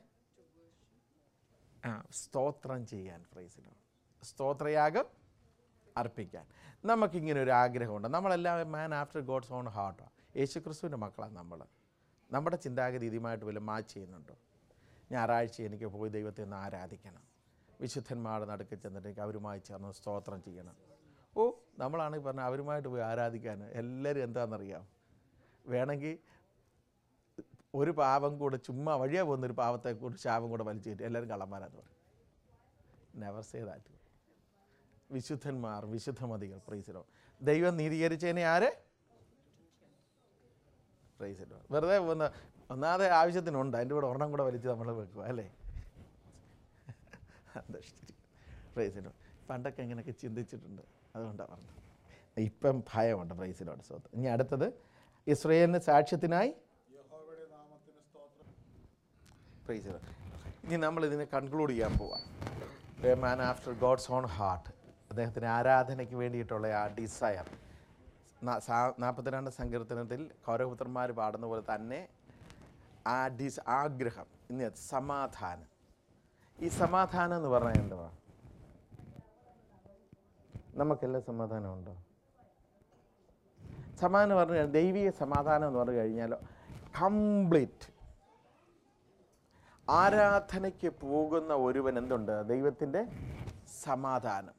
ആ സ്തോത്രം ചെയ്യാൻ പ്രൈസിലോ സ്തോത്രയാഗം അർപ്പിക്കാൻ നമുക്കിങ്ങനെ ഒരു ആഗ്രഹമുണ്ട് നമ്മളെല്ലാം മാൻ ആഫ്റ്റർ ഗോഡ്സ് ഓൺ ഹാർട്ടാണ് യേശു ക്രിസ്തുവിൻ്റെ മക്കളാണ് നമ്മൾ നമ്മുടെ ചിന്താഗതി ഇതുമായിട്ട് വല്ല മാച്ച് ചെയ്യുന്നുണ്ടോ ഞായറാഴ്ച എനിക്ക് പോയി ദൈവത്തെ ഒന്ന് ആരാധിക്കണം വിശുദ്ധന്മാരുടെ നടുക്ക് ചെന്നിട്ട് എനിക്ക് അവരുമായി ചേർന്ന് സ്തോത്രം ചെയ്യണം ഓ നമ്മളാണെങ്കിൽ പറഞ്ഞാൽ അവരുമായിട്ട് പോയി ആരാധിക്കാൻ എല്ലാവരും എന്താണെന്നറിയാം വേണമെങ്കിൽ ഒരു പാവം കൂടെ ചുമ്മാ വഴിയാ പോകുന്ന ഒരു പാവത്തെ കൂടെ ശാപം കൂടെ വലിച്ചു കയറ്റി എല്ലാവരും കള്ളന്മാരാന്ന് പറയും നെവർ സേ ദാറ്റ് വിശുദ്ധന്മാർ വിശുദ്ധമതികൾ പ്രൈസിലോ ദൈവം നീതീകരിച്ചതിനെ ആര് പ്രൈസിലോ വെറുതെ ഒന്ന് ഒന്നാമതെ ആവശ്യത്തിനുണ്ട് അതിൻ്റെ കൂടെ ഒരെണ്ണം കൂടെ വലിച്ച് നമ്മൾ വെക്കുക അല്ലേ പ്രൈസിലോ പണ്ടൊക്കെ ഇങ്ങനെയൊക്കെ ചിന്തിച്ചിട്ടുണ്ട് അതുകൊണ്ടാണ് പറഞ്ഞത് ഇപ്പം ഭയമുണ്ട് പ്രൈസിലോട് സ്വത്ത് ഇനി അടുത്തത് ഇസ്രയേലിന് സാക്ഷ്യത്തിനായി യഹോവയുടെ നാമത്തിന് സ്തോത്രം പ്രൈസ് ദി ലോർഡ്. ഇനി നമ്മൾ ഇതിനെ കൺക്ലൂഡ് ചെയ്യാൻ പോവാം a man after God's own heart അദ്ദേഹത്തിന് ആരാധനയ്ക്ക് വേണ്ടിയിട്ടുള്ള ആ ഡിസയർ നാൽപ്പത്തിരണ്ട് സങ്കീർത്തനത്തിൽ കൗരവപുത്രന്മാർ പാടുന്ന പോലെ തന്നെ ആ ഡിസ് ആഗ്രഹം ഇന്ന് സമാധാനം ഈ സമാധാനം എന്ന് പറഞ്ഞാൽ എന്തുവാ നമുക്കെല്ലാം സമാധാനമുണ്ടോ സമാധാനം പറഞ്ഞു കഴിഞ്ഞാൽ ദൈവിക സമാധാനം എന്ന് പറഞ്ഞു കഴിഞ്ഞാൽ കംപ്ലീറ്റ് ആരാധനയ്ക്ക് പോകുന്ന ഒരുവൻ എന്തുണ്ട് ദൈവത്തിൻ്റെ സമാധാനം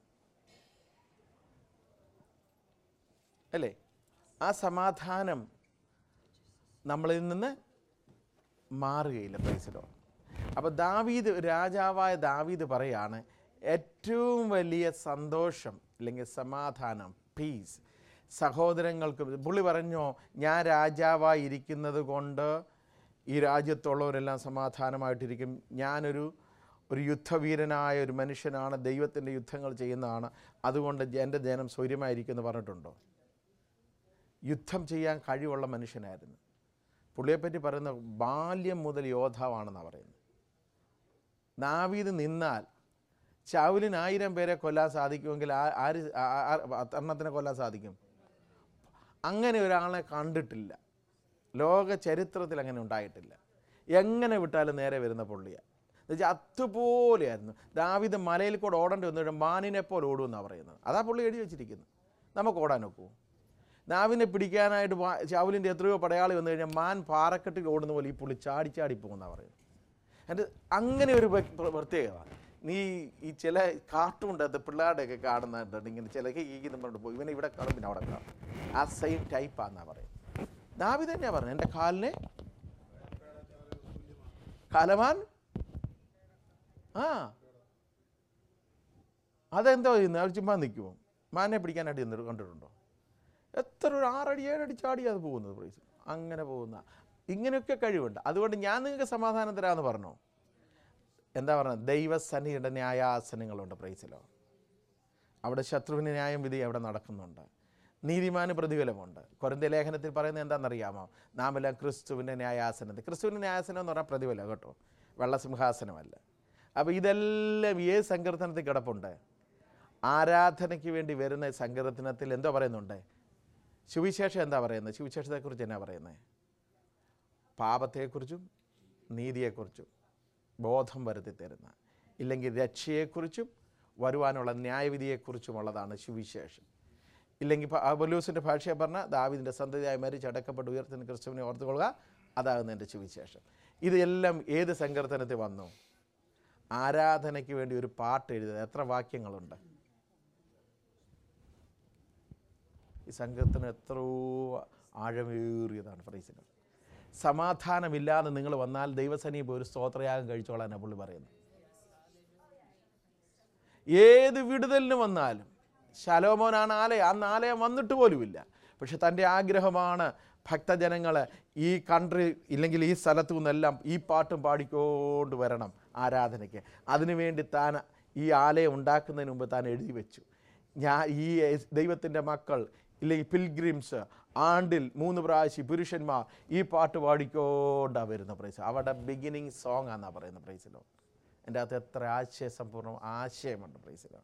അല്ലേ ആ സമാധാനം നമ്മളിൽ നിന്ന് മാറുകയില്ല പ്രൈസിലോ അപ്പോൾ ദാവീദ് രാജാവായ ദാവീദ് പറയാണ് ഏറ്റവും വലിയ സന്തോഷം അല്ലെങ്കിൽ സമാധാനം പീസ് സഹോദരങ്ങൾക്ക് പുള്ളി പറഞ്ഞോ ഞാൻ രാജാവായി ഇരിക്കുന്നത് കൊണ്ട് ഈ രാജ്യത്തുള്ളവരെല്ലാം സമാധാനമായിട്ടിരിക്കും ഞാനൊരു ഒരു യുദ്ധവീരനായ ഒരു മനുഷ്യനാണ് ദൈവത്തിൻ്റെ യുദ്ധങ്ങൾ ചെയ്യുന്നതാണ് അതുകൊണ്ട് എൻ്റെ ജനം സ്വൈര്യമായിരിക്കുമെന്ന് പറഞ്ഞിട്ടുണ്ടോ യുദ്ധം ചെയ്യാൻ കഴിവുള്ള മനുഷ്യനായിരുന്നു പുള്ളിയെപ്പറ്റി പറയുന്ന ബാല്യം മുതൽ യോദ്ധാവാണെന്നാണ് പറയുന്നത് നാവീത് നിന്നാൽ ചൗലിന് ആയിരം പേരെ കൊല്ലാൻ സാധിക്കുമെങ്കിൽ ആ- ആര് ആ- ആ- പത്തെണ്ണത്തിനെ കൊല്ലാൻ സാധിക്കും അങ്ങനെ ഒരാളെ കണ്ടിട്ടില്ല ലോക ചരിത്രത്തിൽ അങ്ങനെ ഉണ്ടായിട്ടില്ല എങ്ങനെ വിട്ടാലും നേരെ വരുന്ന പുള്ളിയാണ് എന്നുവെച്ചാൽ അതുപോലെയായിരുന്നു ദാവിദ് മലയിൽ കൂടെ ഓടേണ്ടി വന്നിട്ട് മാനിനെ പോലെ ഓടുമെന്നാണ് പറയുന്നത് അതാ പുള്ളി എഴുതി വെച്ചിരിക്കുന്നത് നമുക്ക് ഓടാൻ ഒക്കുമോ നാവിനെ പിടിക്കാനായിട്ട് ചാവലിൻ്റെ എത്രയോ പടയാളി വന്നു കഴിഞ്ഞാൽ മാൻ പാറക്കെട്ടിൽ ഓടുന്ന പോലെ ഈ പുള്ളി ചാടി ചാടി പോകുന്നതാണ് പറയുന്നത് എൻ്റെ അങ്ങനെ ഒരു വ്യ- പ്ര- പ്രത്യേകത നീ ഈ ചില കാർട്ടൂണിൻ്റെ പിള്ളേരുടെയൊക്കെ കാണുന്നുണ്ട് ഇങ്ങനെ ചിലക്ക് ഈ ഇതും പറഞ്ഞിട്ട് പോകും ഇവനെ ഇവിടെ കാണും പിന്നെ അവിടെ കാണും ആ സെയിം ടൈപ്പാന്നാണ് പറയുന്നത് ദാവി തന്നെയാണ് പറഞ്ഞത് എൻ്റെ കാലിനെ കലമാൻ ആ അതെന്തോ ചെയ്യുന്നത് അവർ ചുമ്മാ നിൽക്കുമോ മാനെ പിടിക്കാനായിട്ട് ചെന്നിട്ട് കണ്ടിട്ടുണ്ടോ എത്ര ഒരു ആറടി ഏഴടി ചാടി അത് പോകുന്നത് പ്രൈസ് അങ്ങനെ പോകുന്ന ഇങ്ങനെയൊക്കെ കഴിവുണ്ട് അതുകൊണ്ട് ഞാൻ നിങ്ങൾക്ക് സമാധാനം തരാമെന്ന് പറഞ്ഞോ എന്താ പറയുക ദൈവസന്നിധിയുടെ ന്യായാസനങ്ങളുണ്ട് പ്രൈസിലോ അവിടെ ശത്രുവിന് ന്യായം വിധി അവിടെ നടക്കുന്നുണ്ട് നീതിമാന് പ്രതിഫലമുണ്ട് കൊരന്ത ലേഖനത്തിൽ പറയുന്നത് എന്താണെന്നറിയാമോ നാം എല്ലാം ക്രിസ്തുവിൻ്റെ ന്യായാസനത്തിൽ ക്രിസ്തുവിൻ്റെ ന്യായാസനം എന്ന് പറഞ്ഞാൽ പ്രതിഫലം കേട്ടോ വെള്ളസിംഹാസനമല്ല അപ്പോൾ ഇതെല്ലാം ഏത് സങ്കീർത്തനത്തിൽ കിടപ്പുണ്ട് ആരാധനയ്ക്ക് വേണ്ടി വരുന്ന സങ്കീർത്തനത്തിൽ എന്തോ പറയുന്നുണ്ട് സുവിശേഷം എന്താ പറയുന്നത് സുവിശേഷത്തെക്കുറിച്ച് എന്നാ പറയുന്നത് പാപത്തെക്കുറിച്ചും നീതിയെക്കുറിച്ചും ബോധം വരുത്തി തരുന്ന ഇല്ലെങ്കിൽ രക്ഷയെക്കുറിച്ചും വരുവാനുള്ള ന്യായവിധിയെക്കുറിച്ചുമുള്ളതാണ് സുവിശേഷം ഇല്ലെങ്കിൽ ബലൂസിൻ്റെ ഭാഷയെ പറഞ്ഞാൽ ദാവിദിൻ്റെ സന്തതിയായി മരിച്ച് അടക്കപ്പെട്ട് ഉയർത്തുന്ന ക്രിസ്തുവിനെ ഓർത്തുകൊള്ളുക അതാകുന്ന എൻ്റെ സുവിശേഷം ഇതെല്ലാം ഏത് സങ്കീർത്തനത്തിൽ വന്നു ആരാധനയ്ക്ക് വേണ്ടി ഒരു പാട്ട് എഴുതുക എത്ര വാക്യങ്ങളുണ്ട് ഈ സങ്കീർത്തനം എത്രയോ ആഴമേറിയതാണ് പ്രൈസിന് സമാധാനമില്ലാതെ നിങ്ങൾ വന്നാൽ ദൈവസനി പോയി ഒരു സ്തോത്രയാഗം കഴിച്ചോളാനാണ് പുള്ളി പറയുന്നത് ഏത് വിടുതലിന് വന്നാലും ശലോമോനാണ് ആലയം അന്ന് ആലയം വന്നിട്ട് പോലുമില്ല പക്ഷെ തൻ്റെ ആഗ്രഹമാണ് ഭക്തജനങ്ങൾ ഈ കൺട്രി ഇല്ലെങ്കിൽ ഈ സ്ഥലത്തു നിന്നെല്ലാം ഈ പാട്ടും പാടിക്കൊണ്ട് വരണം ആരാധനയ്ക്ക് അതിനുവേണ്ടി താൻ ഈ ആലയം ഉണ്ടാക്കുന്നതിന് മുമ്പ് താൻ എഴുതി വെച്ചു ഞാൻ ഈ ദൈവത്തിൻ്റെ മക്കൾ ഇല്ലെങ്കിൽ പിൽഗ്രിംസ് ആണ്ടിൽ മൂന്ന് പ്രാവശ്യം പുരുഷന്മാർ ഈ പാട്ട് പാടിക്കൊണ്ടാണ് വരുന്ന പ്രൈസ് അവിടെ ബിഗിനിങ് സോങ് ആണെന്നാണ് പറയുന്നത് പ്രൈസിലോ എൻ്റെ അകത്ത് എത്ര ആശയസമ്പൂർണ്ണം ആശയമുണ്ട് പ്രൈസിലോ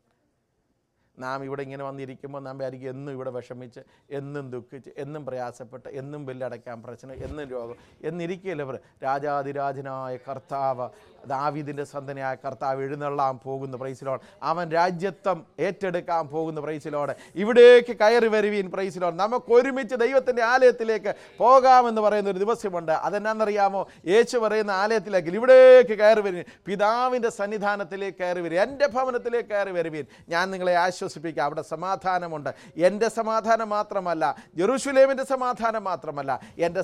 നാം ഇവിടെ ഇങ്ങനെ വന്നിരിക്കുമ്പോൾ നാം വിചാരിക്കും എന്നും ഇവിടെ വിഷമിച്ച് എന്നും ദുഃഖിച്ച് എന്നും പ്രയാസപ്പെട്ട് എന്നും ബില്ലടയ്ക്കാൻ പ്രശ്നം എന്നും രോഗം എന്നിരിക്കുകയല്ലേ ഇവർ രാജാതിരാജനായ കർത്താവ് ദാവീദിൻ്റെ സന്തനായ കർത്താവ് എഴുന്നള്ളാൻ പോകുന്ന പ്രൈസിലോട് അവൻ രാജ്യത്വം ഏറ്റെടുക്കാൻ പോകുന്ന പ്രൈസിലോട് ഇവിടേക്ക് കയറി വരുവീൻ പ്രൈസിലോട് നമുക്ക് ഒരുമിച്ച് ദൈവത്തിൻ്റെ ആലയത്തിലേക്ക് പോകാമെന്ന് പറയുന്ന ഒരു ദിവസമുണ്ട് അതെന്നാണെന്നറിയാമോ യേശു പറയുന്ന ആലയത്തിലേക്ക് ഇവിടേക്ക് കയറി വരുവീൻ പിതാവിൻ്റെ സന്നിധാനത്തിലേക്ക് കയറി വരും എൻ്റെ ഭവനത്തിലേക്ക് കയറി വരുവീൻ ഞാൻ നിങ്ങളെ ആശ്വസിപ്പിക്കാം അവിടെ സമാധാനമുണ്ട് എൻ്റെ സമാധാനം മാത്രമല്ല ജെറൂഷലേമിൻ്റെ സമാധാനം മാത്രമല്ല എൻ്റെ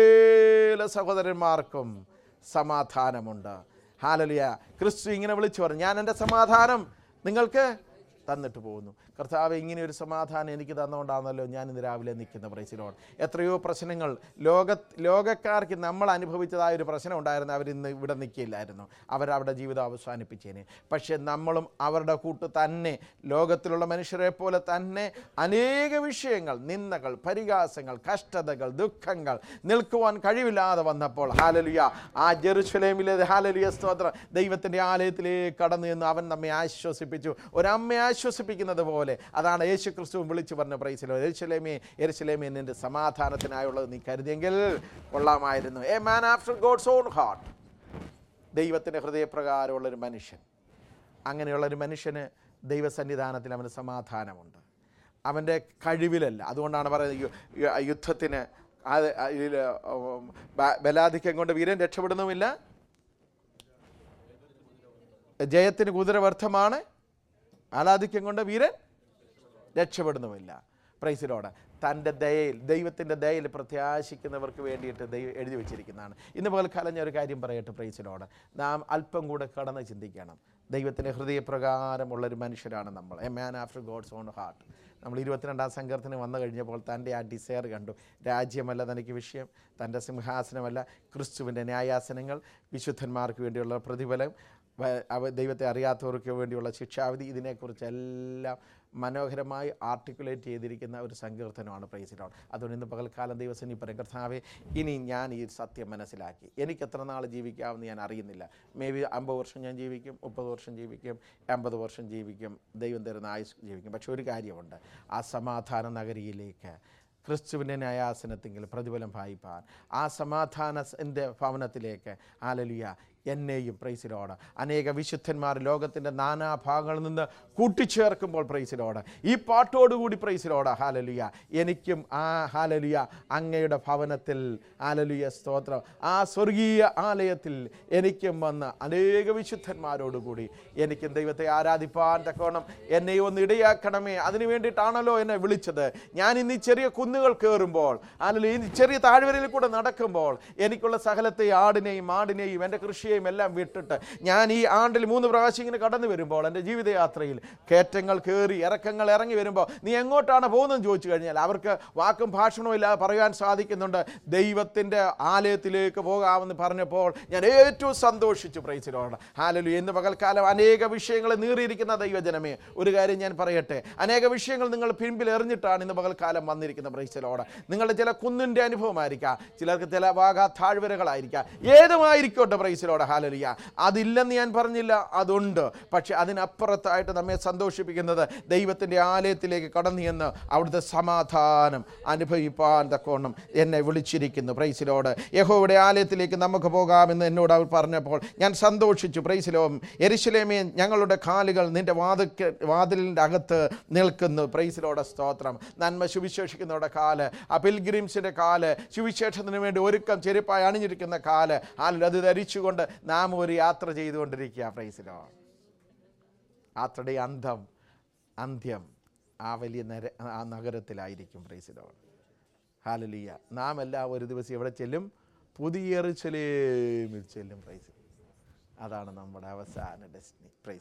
സകല സഹോദരന്മാർക്കും സമാധാനമുണ്ട് ഹാലലിയ ക്രിസ്തു ഇങ്ങനെ വിളിച്ചു പറഞ്ഞു ഞാൻ എൻ്റെ സമാധാനം നിങ്ങൾക്ക് തന്നിട്ട് പോകുന്നു കർത്താവ് ഇങ്ങനെ ഒരു സമാധാനം എനിക്ക് തന്നുകൊണ്ടാണല്ലോ ഞാൻ ഇന്ന് രാവിലെ നിൽക്കുന്ന പ്രൈസിലോട് എത്രയോ പ്രശ്നങ്ങൾ ലോക ലോകക്കാർക്ക് നമ്മൾ അനുഭവിച്ചതായ ഒരു പ്രശ്നം ഉണ്ടായിരുന്നു അവരിന്ന് ഇവിടെ നിൽക്കില്ലായിരുന്നു അവരവരുടെ ജീവിതം അവസാനിപ്പിച്ചേനെ പക്ഷേ നമ്മളും അവരുടെ കൂട്ട് തന്നെ ലോകത്തിലുള്ള മനുഷ്യരെ പോലെ തന്നെ അനേക വിഷയങ്ങൾ നിന്ദകൾ പരിഹാസങ്ങൾ കഷ്ടതകൾ ദുഃഖങ്ങൾ നിൽക്കുവാൻ കഴിവില്ലാതെ വന്നപ്പോൾ ഹാലലുയ ആ ജെറുസലേമിലെ ഹാലലുയ സ്തോത്രം ദൈവത്തിൻ്റെ ആലയത്തിലേക്ക് കടന്നു എന്ന് അവൻ നമ്മെ ആശ്വസിപ്പിച്ചു ഒരമ്മയെ ആശ്വസിപ്പിക്കുന്നത് പോലെ അതാണ് യേശു ക്രിസ്തു വിളിച്ചു പറഞ്ഞ പ്രൈസിലോ എരിശലേമേ എരിശലേമേ നിന്റെ സമാധാനത്തിനായുള്ളത് നീ കരുതിയെങ്കിൽ കൊള്ളാമായിരുന്നു a man after God's own heart ദൈവത്തിൻ്റെ ഹൃദയപ്രകാരമുള്ളൊരു മനുഷ്യൻ അങ്ങനെയുള്ളൊരു മനുഷ്യന് ദൈവസന്നിധാനത്തിൽ അവന് സമാധാനമുണ്ട് അവൻ്റെ കഴിവിലല്ല അതുകൊണ്ടാണ് പറയുന്നത് യു- യു- യുദ്ധത്തിന് അത് ഇതിൽ ബലാധിക്യം കൊണ്ട് വീരൻ രക്ഷപ്പെടുന്നുമില്ല ജയത്തിന് കുതിര വ്യർത്ഥമാണ് ആലാധിക്യം കൊണ്ട് വീരൻ രക്ഷപ്പെടുന്നുമില്ല പ്രൈസിലോട് തൻ്റെ ദയയിൽ ദൈവത്തിൻ്റെ ദയയിൽ പ്രത്യാശിക്കുന്നവർക്ക് വേണ്ടിയിട്ട് ദൈവം എഴുതി വെച്ചിരിക്കുന്നതാണ് ഇന്ന് പകൽക്കാലം ഞാൻ ഒരു കാര്യം പറയട്ടെ പ്രൈസിലോട് നാം അല്പം കൂടെ കടന്ന് ചിന്തിക്കണം ദൈവത്തിൻ്റെ ഹൃദയപ്രകാരമുള്ളൊരു മനുഷ്യരാണ് നമ്മൾ a man after God's own heart നമ്മൾ ഇരുപത്തിരണ്ടാം സംഘത്തിന് വന്നു കഴിഞ്ഞപ്പോൾ തൻ്റെ ആ ഡിസയർ കണ്ടു രാജ്യമല്ല തനിക്ക് വിഷയം തൻ്റെ സിംഹാസനമല്ല ക്രിസ്തുവിൻ്റെ ന്യായാസനങ്ങൾ വിശുദ്ധന്മാർക്ക് വേണ്ടിയുള്ള പ്രതിഫലം വ- അവ ദൈവത്തെ അറിയാത്തവർക്ക് വേണ്ടിയുള്ള ശിക്ഷാവിധി ഇതിനെക്കുറിച്ചെല്ലാം മനോഹരമായി ആർട്ടിക്കുലേറ്റ് ചെയ്തിരിക്കുന്ന ഒരു സങ്കീർത്തനമാണ് പ്രൈസിലോൺ അതുകൊണ്ട് ഇന്ന് പകൽക്കാലം ദിവസം ഈ പറയും കർത്താവേ ഇനി ഞാൻ ഈ സത്യം മനസ്സിലാക്കി എനിക്ക് എത്ര നാൾ ജീവിക്കാമെന്ന് ഞാൻ അറിയുന്നില്ല മേ ബി അമ്പത് വർഷം ഞാൻ ജീവിക്കും മുപ്പത് വർഷം ജീവിക്കും അമ്പത് വർഷം ജീവിക്കും ദൈവം തരുന്ന ആയുസ് ജീവിക്കും പക്ഷെ ഒരു കാര്യമുണ്ട് ആ സമാധാന നഗരിയിലേക്ക് ക്രിസ്തുവിൻ്റെ ന്യായാസനത്തെങ്കിൽ പ്രതിഫലം ഭായിപ്പാൻ ആ സമാധാനത്തിൻ്റെ ഭവനത്തിലേക്ക് ആലലിയ എന്നെയും പ്രൈസിലോട് അനേക വിശുദ്ധന്മാർ ലോകത്തിൻ്റെ നാനാഭാഗങ്ങളിൽ നിന്ന് കൂട്ടിച്ചേർക്കുമ്പോൾ പ്രൈസിലോട് ഈ പാട്ടോടുകൂടി പ്രൈസിലോട് ഹാലലിയ എനിക്കും ആ ഹാലലിയ അങ്ങയുടെ ഭവനത്തിൽ ഹാലലിയ സ്തോത്രം ആ സ്വർഗീയ ആലയത്തിൽ എനിക്കും വന്ന് അനേക വിശുദ്ധന്മാരോടുകൂടി എനിക്കും ദൈവത്തെ ആരാധിപ്പാൻ തക്കോണം എന്നെ ഒന്ന് ഇടയാക്കണമേ അതിനു വേണ്ടിയിട്ടാണല്ലോ എന്നെ വിളിച്ചത് ഞാൻ ഇന്ന് ഈ ചെറിയ കുന്നുകൾ കയറുമ്പോൾ അല്ലെങ്കിൽ ഈ ചെറിയ താഴ്വരയിൽ കൂടെ നടക്കുമ്പോൾ എനിക്കുള്ള സകലത്തെ ആടിനെയും ആടിനെയും എൻ്റെ കൃഷിയെയും എല്ലാം വിട്ടിട്ട് ഞാൻ ഈ ആണ്ടിൽ മൂന്ന് പ്രാവശ്യം ഇങ്ങനെ കടന്നു വരുമ്പോൾ എൻ്റെ ജീവിതയാത്രയിൽ കയറ്റങ്ങൾ കയറി ഇറക്കങ്ങൾ ഇറങ്ങി വരുമ്പോൾ നീ എങ്ങോട്ടാണ് പോകുന്നതെന്ന് ചോദിച്ചു കഴിഞ്ഞാൽ അവർക്ക് വാക്കും ഭാഷണവും ഇല്ലാതെ പറയാൻ സാധിക്കുന്നുണ്ട് ദൈവത്തിൻ്റെ ആലയത്തിലേക്ക് പോകാമെന്ന് പറഞ്ഞപ്പോൾ ഞാൻ ഏറ്റവും സന്തോഷിച്ചു പ്രൈസിലോട് ഹാലലു എന്ന് പകൽക്കാലം അനേക വിഷയങ്ങൾ നീറിയിരിക്കുന്ന ദൈവജനമേ ഒരു കാര്യം ഞാൻ പറയട്ടെ അനേക വിഷയങ്ങൾ നിങ്ങൾ പിൻപിൽ എറിഞ്ഞിട്ടാണ് ഇന്ന് പകൽക്കാലം വന്നിരിക്കുന്ന പ്രൈസിലോട് നിങ്ങളുടെ ചില കുന്നിൻ്റെ അനുഭവമായിരിക്കാം ചിലർക്ക് ചില വാഗാ താഴ്വരകളായിരിക്കാം ഏതുമായിരിക്കോട്ടെ പ്രൈസിലോട് ഹാലലിയ അതില്ലെന്ന് ഞാൻ പറഞ്ഞില്ല അതുണ്ട് പക്ഷെ അതിനപ്പുറത്തായിട്ട് നമ്മെ സന്തോഷിപ്പിക്കുന്നത് ദൈവത്തിൻ്റെ ആലയത്തിലേക്ക് കടന്നു എന്ന് അവിടുത്തെ സമാധാനം അനുഭവിപ്പാൻ തക്കോണം എന്നെ വിളിച്ചിരിക്കുന്നു പ്രൈസിലോട് യഹോയുടെ ആലയത്തിലേക്ക് നമുക്ക് പോകാമെന്ന് എന്നോട് അവർ പറഞ്ഞപ്പോൾ ഞാൻ സന്തോഷിച്ചു പ്രൈസിലോം എരിശിലേമേ ഞങ്ങളുടെ കാലുകൾ നിന്റെ വാതിക്ക് വാതിലിൻ്റെ അകത്ത് നിൽക്കുന്നു പ്രൈസിലോടെ സ്തോത്രം നന്മ സുവിശേഷിക്കുന്നവരുടെ കാല് ആ പിൽഗ്രിംസിൻ്റെ കാല് സുവിശേഷത്തിന് വേണ്ടി ഒരുക്കം ചെരുപ്പായി അണിഞ്ഞിരിക്കുന്ന കാല് ആലിൽ അത് ധരിച്ചുകൊണ്ട് നാം ഒരു യാത്ര ചെയ്തുകൊണ്ടിരിക്കുക പ്രൈസിലോ യാത്രയുടെ അന്തം അന്ത്യം ആ വലിയ നര ആ നഗരത്തിലായിരിക്കും പ്രൈസിലോ ഹാലലിയ നാം എല്ലാം ഒരു ദിവസം എവിടെ ചെല്ലും പുതിയ ചെല്ലും ചെല്ലും പ്രൈസ് അതാണ് നമ്മുടെ അവസാന ഡെസ്റ്റിനി പ്രൈസ്